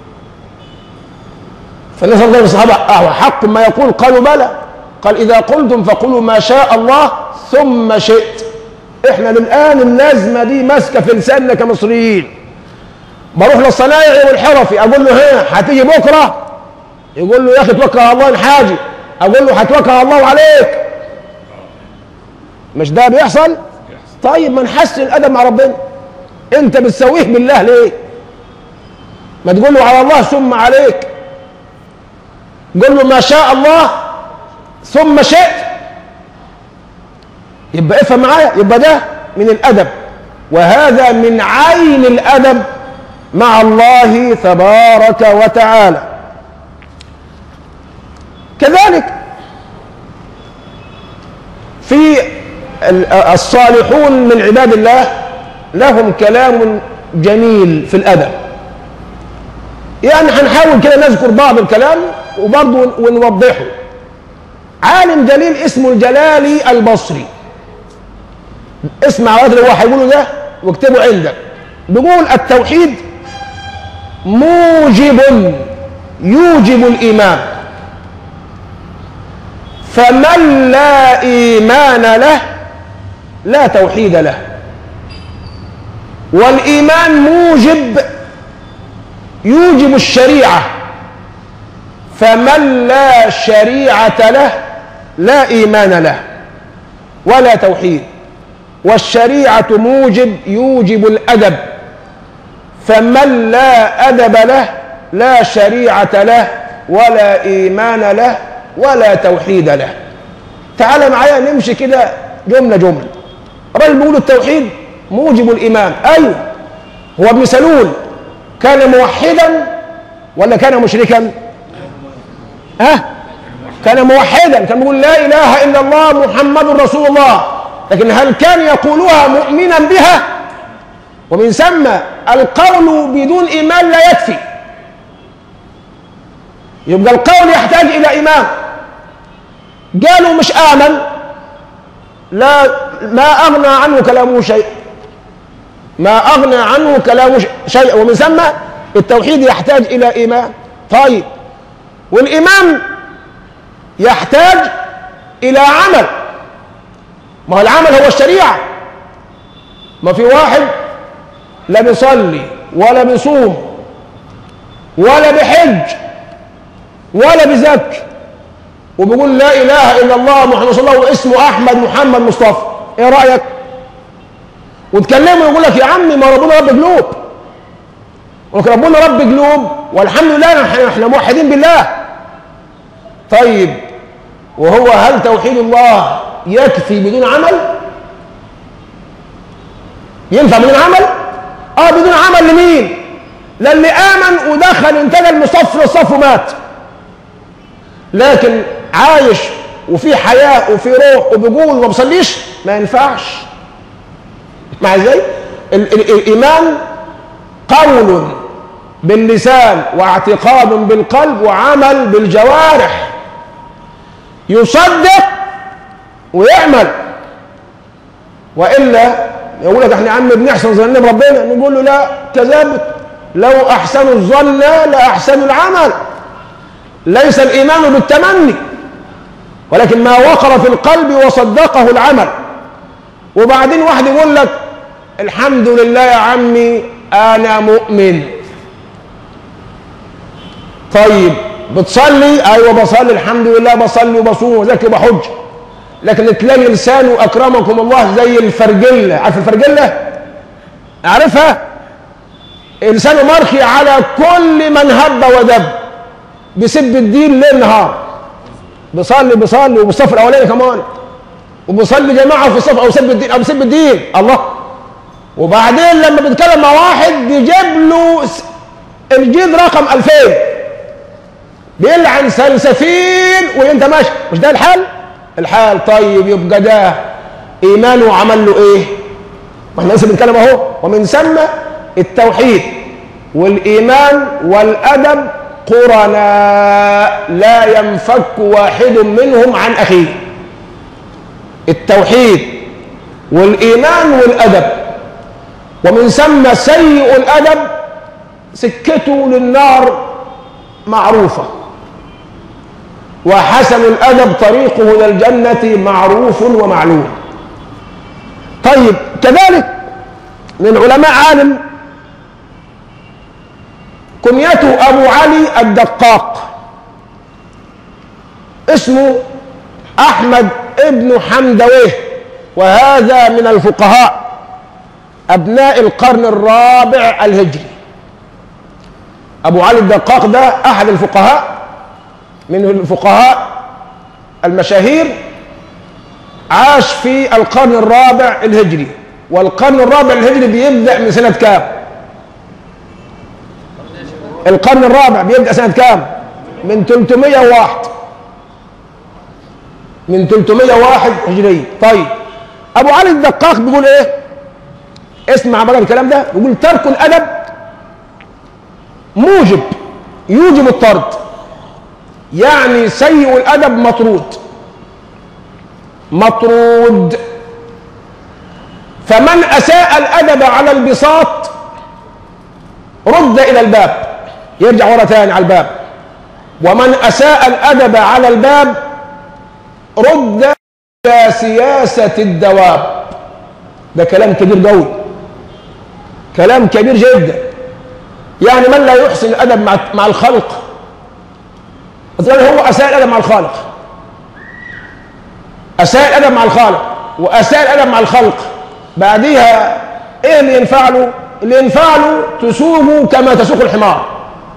فالنبي صلى الله عليه وسلم أهو حق ما يقول قالوا بلى قال اذا قلتم فقولوا ما شاء الله ثم شئت احنا للان اللازمه دي ماسكه في لساننا كمصريين بروح للصنايعي والحرفي اقول له ها هتيجي بكره يقول له يا اخي توكل على الله الحاجي اقول له هتوكل على الله عليك مش ده بيحصل طيب ما نحسن الادب مع ربنا انت بتسويه بالله ليه ما تقول له على الله ثم عليك قل له ما شاء الله ثم شئت يبقى افهم معايا يبقى ده من الادب وهذا من عين الادب مع الله تبارك وتعالى كذلك في الصالحون من عباد الله لهم كلام جميل في الادب يعني هنحاول كده نذكر بعض الكلام وبرضه ونوضحه عالم جليل اسمه الجلالي البصري اسمع الوقت اللي هو هيقوله ده واكتبه عندك بيقول التوحيد موجب يوجب الايمان فمن لا ايمان له لا توحيد له والايمان موجب يوجب الشريعه فمن لا شريعه له لا ايمان له ولا توحيد والشريعة موجب يوجب الأدب فمن لا أدب له لا شريعة له ولا إيمان له ولا توحيد له تعال معايا نمشي كده جملة جملة الراجل بيقول التوحيد موجب الإيمان أيوه هو ابن سلول كان موحدا ولا كان مشركا ها أه؟ كان موحدا كان بيقول لا إله إلا الله محمد رسول الله لكن هل كان يقولها مؤمنا بها ومن ثم القول بدون ايمان لا يكفي يبقى القول يحتاج الى ايمان قالوا مش امن لا ما اغنى عنه كلامه شيء ما اغنى عنه كلامه شيء ومن ثم التوحيد يحتاج الى ايمان طيب والايمان يحتاج الى عمل ما هو العمل هو الشريعة ما في واحد لا بيصلي ولا بيصوم ولا بيحج ولا بيزكي وبيقول لا اله الا الله محمد رسول الله واسمه احمد محمد مصطفى ايه رايك وتكلمه يقول لك يا عمي ما ربنا رب قلوب ولك ربنا رب قلوب والحمد لله احنا موحدين بالله طيب وهو هل توحيد الله يكفي بدون عمل ينفع بدون عمل اه بدون عمل لمين للي امن ودخل انتهى المصف للصف ومات لكن عايش وفي حياه وفي روح وبيقول وما بيصليش ما ينفعش مع ازاي ال- ال- الايمان قول باللسان واعتقاد بالقلب وعمل بالجوارح يصدق ويعمل والا يقول لك احنا يا عم بنحسن ظننا بربنا نقول له لا كذبت لو احسنوا الظن لاحسنوا العمل ليس الايمان بالتمني ولكن ما وقر في القلب وصدقه العمل وبعدين واحد يقول لك الحمد لله يا عمي انا مؤمن طيب بتصلي ايوه بصلي الحمد لله بصلي وبصوم وذاكر بحج لكن تلاقي لسانه اكرمكم الله زي الفرجله عارف الفرجله عارفها لسانه مرخي على كل من هب ودب بيسب الدين ليل نهار بيصلي بيصلي وبالصف الاولاني كمان وبيصلي جماعه في الصف او يسب الدين او بيسب الدين الله وبعدين لما بيتكلم مع واحد بيجيب له س- الجيد رقم 2000 بيلعن سلسفيل وانت ماشي مش ده الحال الحال طيب يبقى ده ايمانه عمل له ايه ما احنا لسه بنتكلم اهو ومن ثم التوحيد والايمان والادب قرناء لا ينفك واحد منهم عن اخيه التوحيد والايمان والادب ومن ثم سيء الادب سكته للنار معروفه وحسن الادب طريقه الى الجنه معروف ومعلوم طيب كذلك من علماء عالم كنيته ابو علي الدقاق اسمه احمد ابن حمدويه وهذا من الفقهاء ابناء القرن الرابع الهجري ابو علي الدقاق ده احد الفقهاء من الفقهاء المشاهير عاش في القرن الرابع الهجري والقرن الرابع الهجري بيبدأ من سنة كام؟ القرن الرابع بيبدأ سنة كام؟ من 301 من 301 هجرية طيب أبو علي الدقاق بيقول إيه؟ اسمع بقى الكلام ده بيقول ترك الأدب موجب يوجب الطرد يعني سيء الأدب مطرود مطرود فمن أساء الأدب على البساط رد إلى الباب يرجع ورا تاني على الباب ومن أساء الأدب على الباب رد إلى سياسة الدواب ده كلام كبير قوي كلام كبير جدا يعني من لا يحسن الأدب مع مع الخلق مثلا هو أساء الأدب مع الخالق أساء الأدب مع الخالق وأساء الأدب مع الخلق بعديها إيه اللي ينفع له؟ اللي ينفع له تسوقه كما تسوق الحمار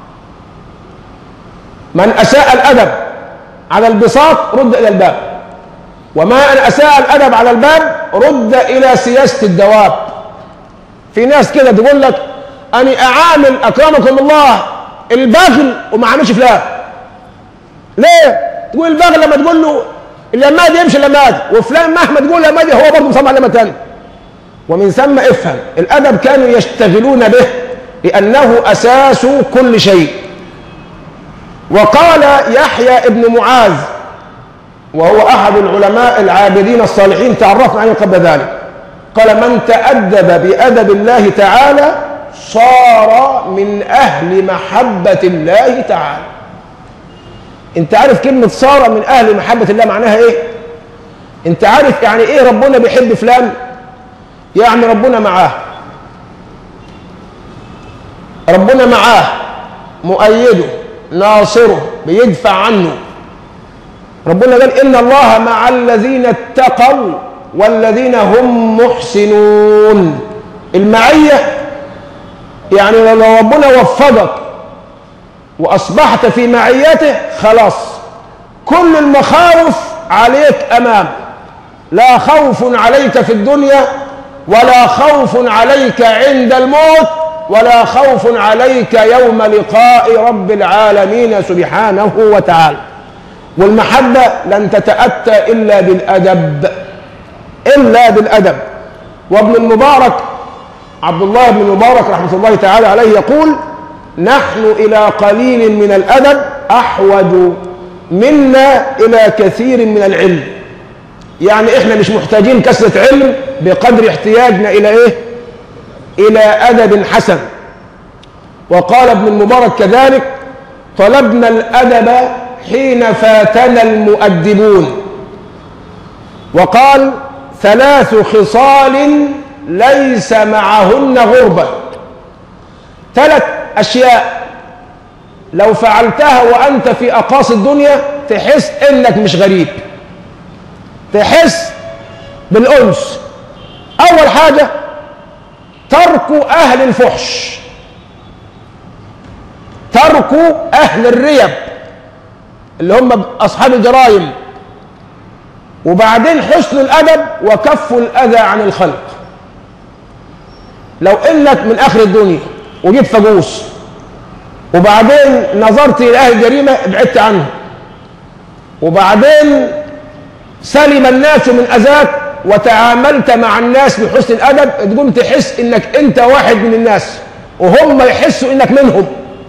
من أساء الأدب على البساط رد إلى الباب وما أن أساء الأدب على الباب رد إلى سياسة الدواب في ناس كده تقول لك أني أعامل أكرمكم الله البغل وما عاملش فلان ليه؟ تقول البغل لما تقول له اللماد يمشي اللماد وفلان مهما تقول لماد هو برضه مصمم على تاني ومن ثم افهم الادب كانوا يشتغلون به لانه اساس كل شيء وقال يحيى ابن معاذ وهو احد العلماء العابدين الصالحين تعرفنا عنه قبل ذلك قال من تادب بادب الله تعالى صار من اهل محبه الله تعالى انت عارف كلمة صار من اهل محبة الله معناها ايه انت عارف يعني ايه ربنا بيحب فلان يعني ربنا معاه ربنا معاه مؤيده ناصره بيدفع عنه ربنا قال ان الله مع الذين اتقوا والذين هم محسنون المعية يعني لو ربنا وفقك واصبحت في معيته خلاص كل المخاوف عليك امام لا خوف عليك في الدنيا ولا خوف عليك عند الموت ولا خوف عليك يوم لقاء رب العالمين سبحانه وتعالى والمحبة لن تتأتى إلا بالأدب إلا بالأدب وابن المبارك عبد الله بن المبارك رحمة الله تعالى عليه يقول نحن إلى قليل من الأدب أحوج منا إلى كثير من العلم يعني إحنا مش محتاجين كثرة علم بقدر احتياجنا إلى إيه إلى أدب حسن وقال ابن المبارك كذلك طلبنا الأدب حين فاتنا المؤدبون وقال ثلاث خصال ليس معهن غربة ثلاث أشياء لو فعلتها وأنت في أقاصي الدنيا تحس إنك مش غريب تحس بالأنس أول حاجة ترك أهل الفحش ترك أهل الريب اللي هم أصحاب الجرائم وبعدين حسن الأدب وكف الأذى عن الخلق لو إنك من آخر الدنيا وجيت فجوس وبعدين نظرت إلى أهل الجريمة ابعدت عنهم وبعدين سلم الناس من أذاك وتعاملت مع الناس بحسن الأدب تقوم تحس إنك أنت واحد من الناس وهم يحسوا إنك منهم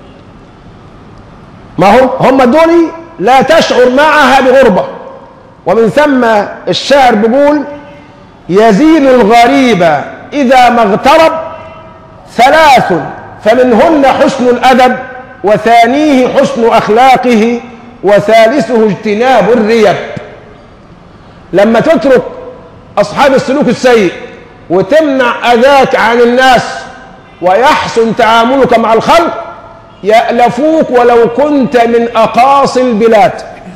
ما هم هم دول لا تشعر معها بغربة ومن ثم الشاعر بيقول يزين الغريب إذا ما اغترب ثلاث فمنهن حسن الأدب وثانيه حسن أخلاقه وثالثه اجتناب الريب لما تترك أصحاب السلوك السيء وتمنع أذاك عن الناس ويحسن تعاملك مع الخلق يألفوك ولو كنت من أقاصي البلاد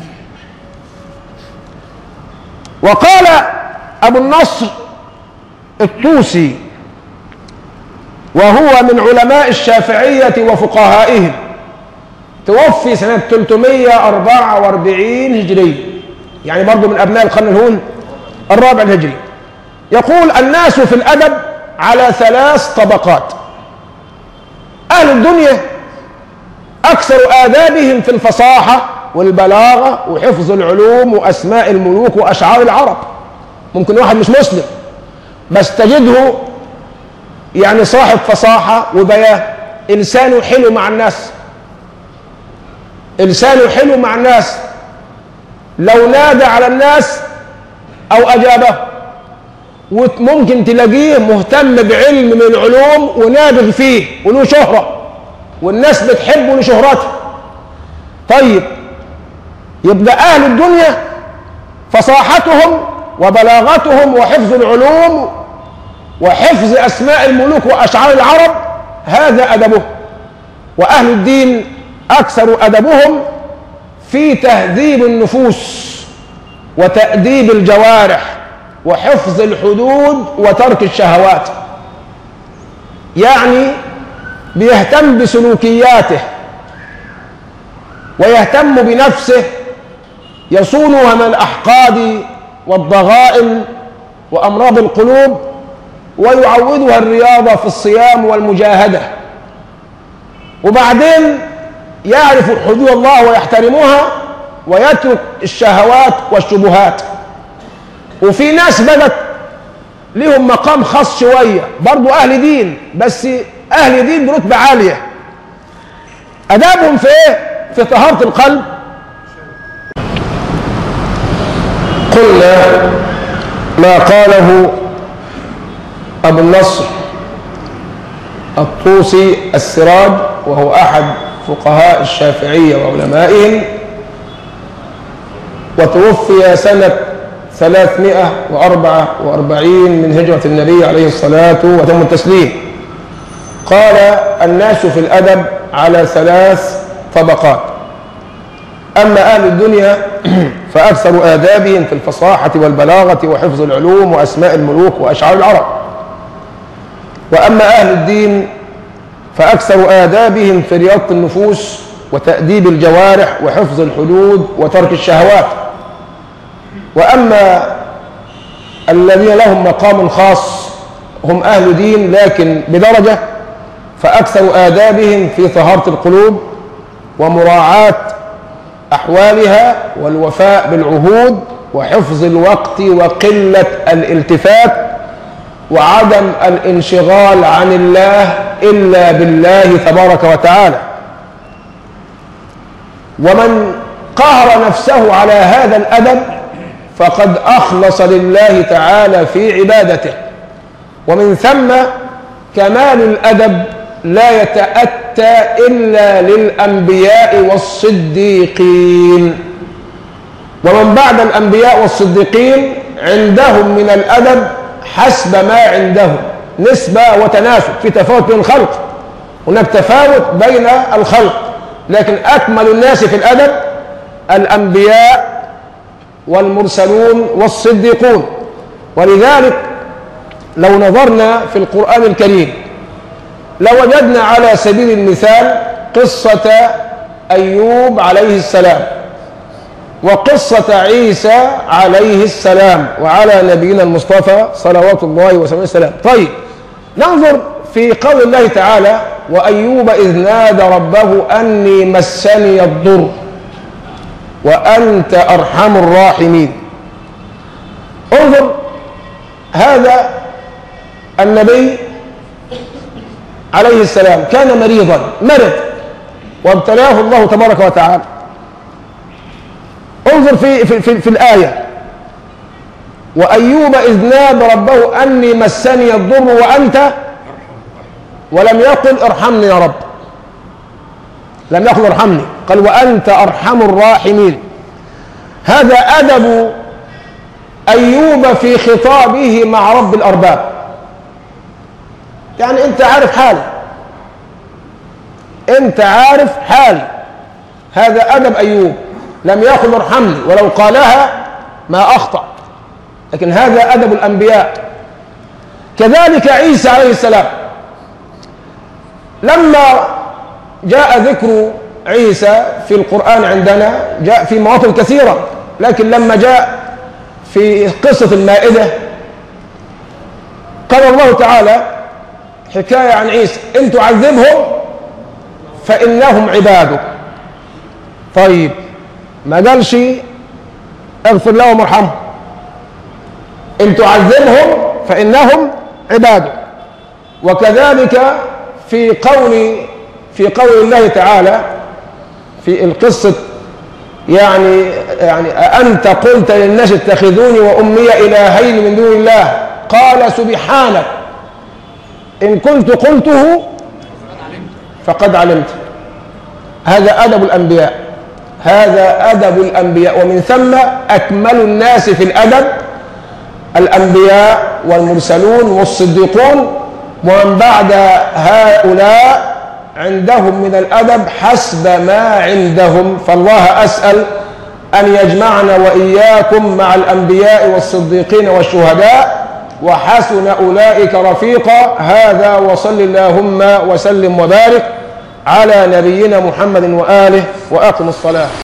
وقال أبو النصر الطوسي وهو من علماء الشافعية وفقهائهم توفي سنة 344 هجري يعني برضه من أبناء القرن الهون الرابع الهجري يقول الناس في الأدب على ثلاث طبقات أهل الدنيا أكثر آدابهم في الفصاحة والبلاغة وحفظ العلوم وأسماء الملوك وأشعار العرب ممكن واحد مش مسلم بس تجده يعني صاحب فصاحة وبيان إنسانه حلو مع الناس إنسانه حلو مع الناس لو نادى على الناس أو أجابه وممكن تلاقيه مهتم بعلم من العلوم ونابغ فيه وله شهرة والناس بتحبه لشهرته طيب يبقى أهل الدنيا فصاحتهم وبلاغتهم وحفظ العلوم وحفظ أسماء الملوك وأشعار العرب هذا أدبه وأهل الدين أكثر أدبهم في تهذيب النفوس وتأديب الجوارح وحفظ الحدود وترك الشهوات يعني بيهتم بسلوكياته ويهتم بنفسه يصونها من الأحقاد والضغائن وأمراض القلوب ويعودها الرياضة في الصيام والمجاهدة وبعدين يعرف حدود الله ويحترمها ويترك الشهوات والشبهات وفي ناس بدت لهم مقام خاص شوية برضو أهل دين بس أهل دين برتبة عالية أدابهم في إيه؟ في طهارة القلب قلنا ما قاله أبو النصر الطوسي السراج وهو أحد فقهاء الشافعية وعلمائهم وتوفي سنة 344 من هجرة النبي عليه الصلاة وتم التسليم قال الناس في الأدب على ثلاث طبقات أما أهل الدنيا فأكثر آدابهم في الفصاحة والبلاغة وحفظ العلوم وأسماء الملوك وأشعار العرب وأما أهل الدين فأكثر آدابهم في رياضة النفوس وتأديب الجوارح وحفظ الحدود وترك الشهوات وأما الذين لهم مقام خاص هم أهل دين لكن بدرجة فأكثر آدابهم في طهارة القلوب ومراعاة أحوالها والوفاء بالعهود وحفظ الوقت وقلة الالتفات وعدم الانشغال عن الله إلا بالله تبارك وتعالى ومن قهر نفسه على هذا الأدب فقد أخلص لله تعالى في عبادته ومن ثم كمال الأدب لا يتأتى إلا للأنبياء والصديقين ومن بعد الأنبياء والصديقين عندهم من الأدب حسب ما عندهم نسبة وتناسب في تفاوت بين الخلق هناك تفاوت بين الخلق لكن أكمل الناس في الأدب الأنبياء والمرسلون والصديقون ولذلك لو نظرنا في القرآن الكريم لوجدنا على سبيل المثال قصة أيوب عليه السلام وقصة عيسى عليه السلام وعلى نبينا المصطفى صلوات الله وسلامه السلام طيب ننظر في قول الله تعالى وأيوب إذ نادى ربه أني مسني الضر وأنت أرحم الراحمين انظر هذا النبي عليه السلام كان مريضا مرض وابتلاه الله تبارك وتعالى انظر في, في, في, في الآية وأيوب إذ نادى ربه أني مسني الضر وأنت ولم يقل ارحمني يا رب لم يقل ارحمني قال وأنت أرحم الراحمين هذا أدب أيوب في خطابه مع رب الأرباب يعني أنت عارف حال أنت عارف حال هذا أدب أيوب لم يقل ارحمني ولو قالها ما أخطأ لكن هذا أدب الأنبياء كذلك عيسى عليه السلام لما جاء ذكر عيسى في القرآن عندنا جاء في مواطن كثيرة لكن لما جاء في قصة المائدة قال الله تعالى حكاية عن عيسى إن تعذبهم فإنهم عبادك طيب ما قالش اغفر لهم وارحمهم إن تعذبهم فإنهم عبادك وكذلك في قول في قول الله تعالى في القصة يعني يعني أنت قلت للناس اتخذوني وأمي إلهين من دون الله قال سبحانك إن كنت قلته فقد علمت هذا أدب الأنبياء هذا أدب الأنبياء ومن ثم أكمل الناس في الأدب الأنبياء والمرسلون والصديقون ومن بعد هؤلاء عندهم من الأدب حسب ما عندهم فالله أسأل أن يجمعنا وإياكم مع الأنبياء والصديقين والشهداء وحسن أولئك رفيقا هذا وصل اللهم وسلم وبارك على نبينا محمد وآله وأقم الصلاة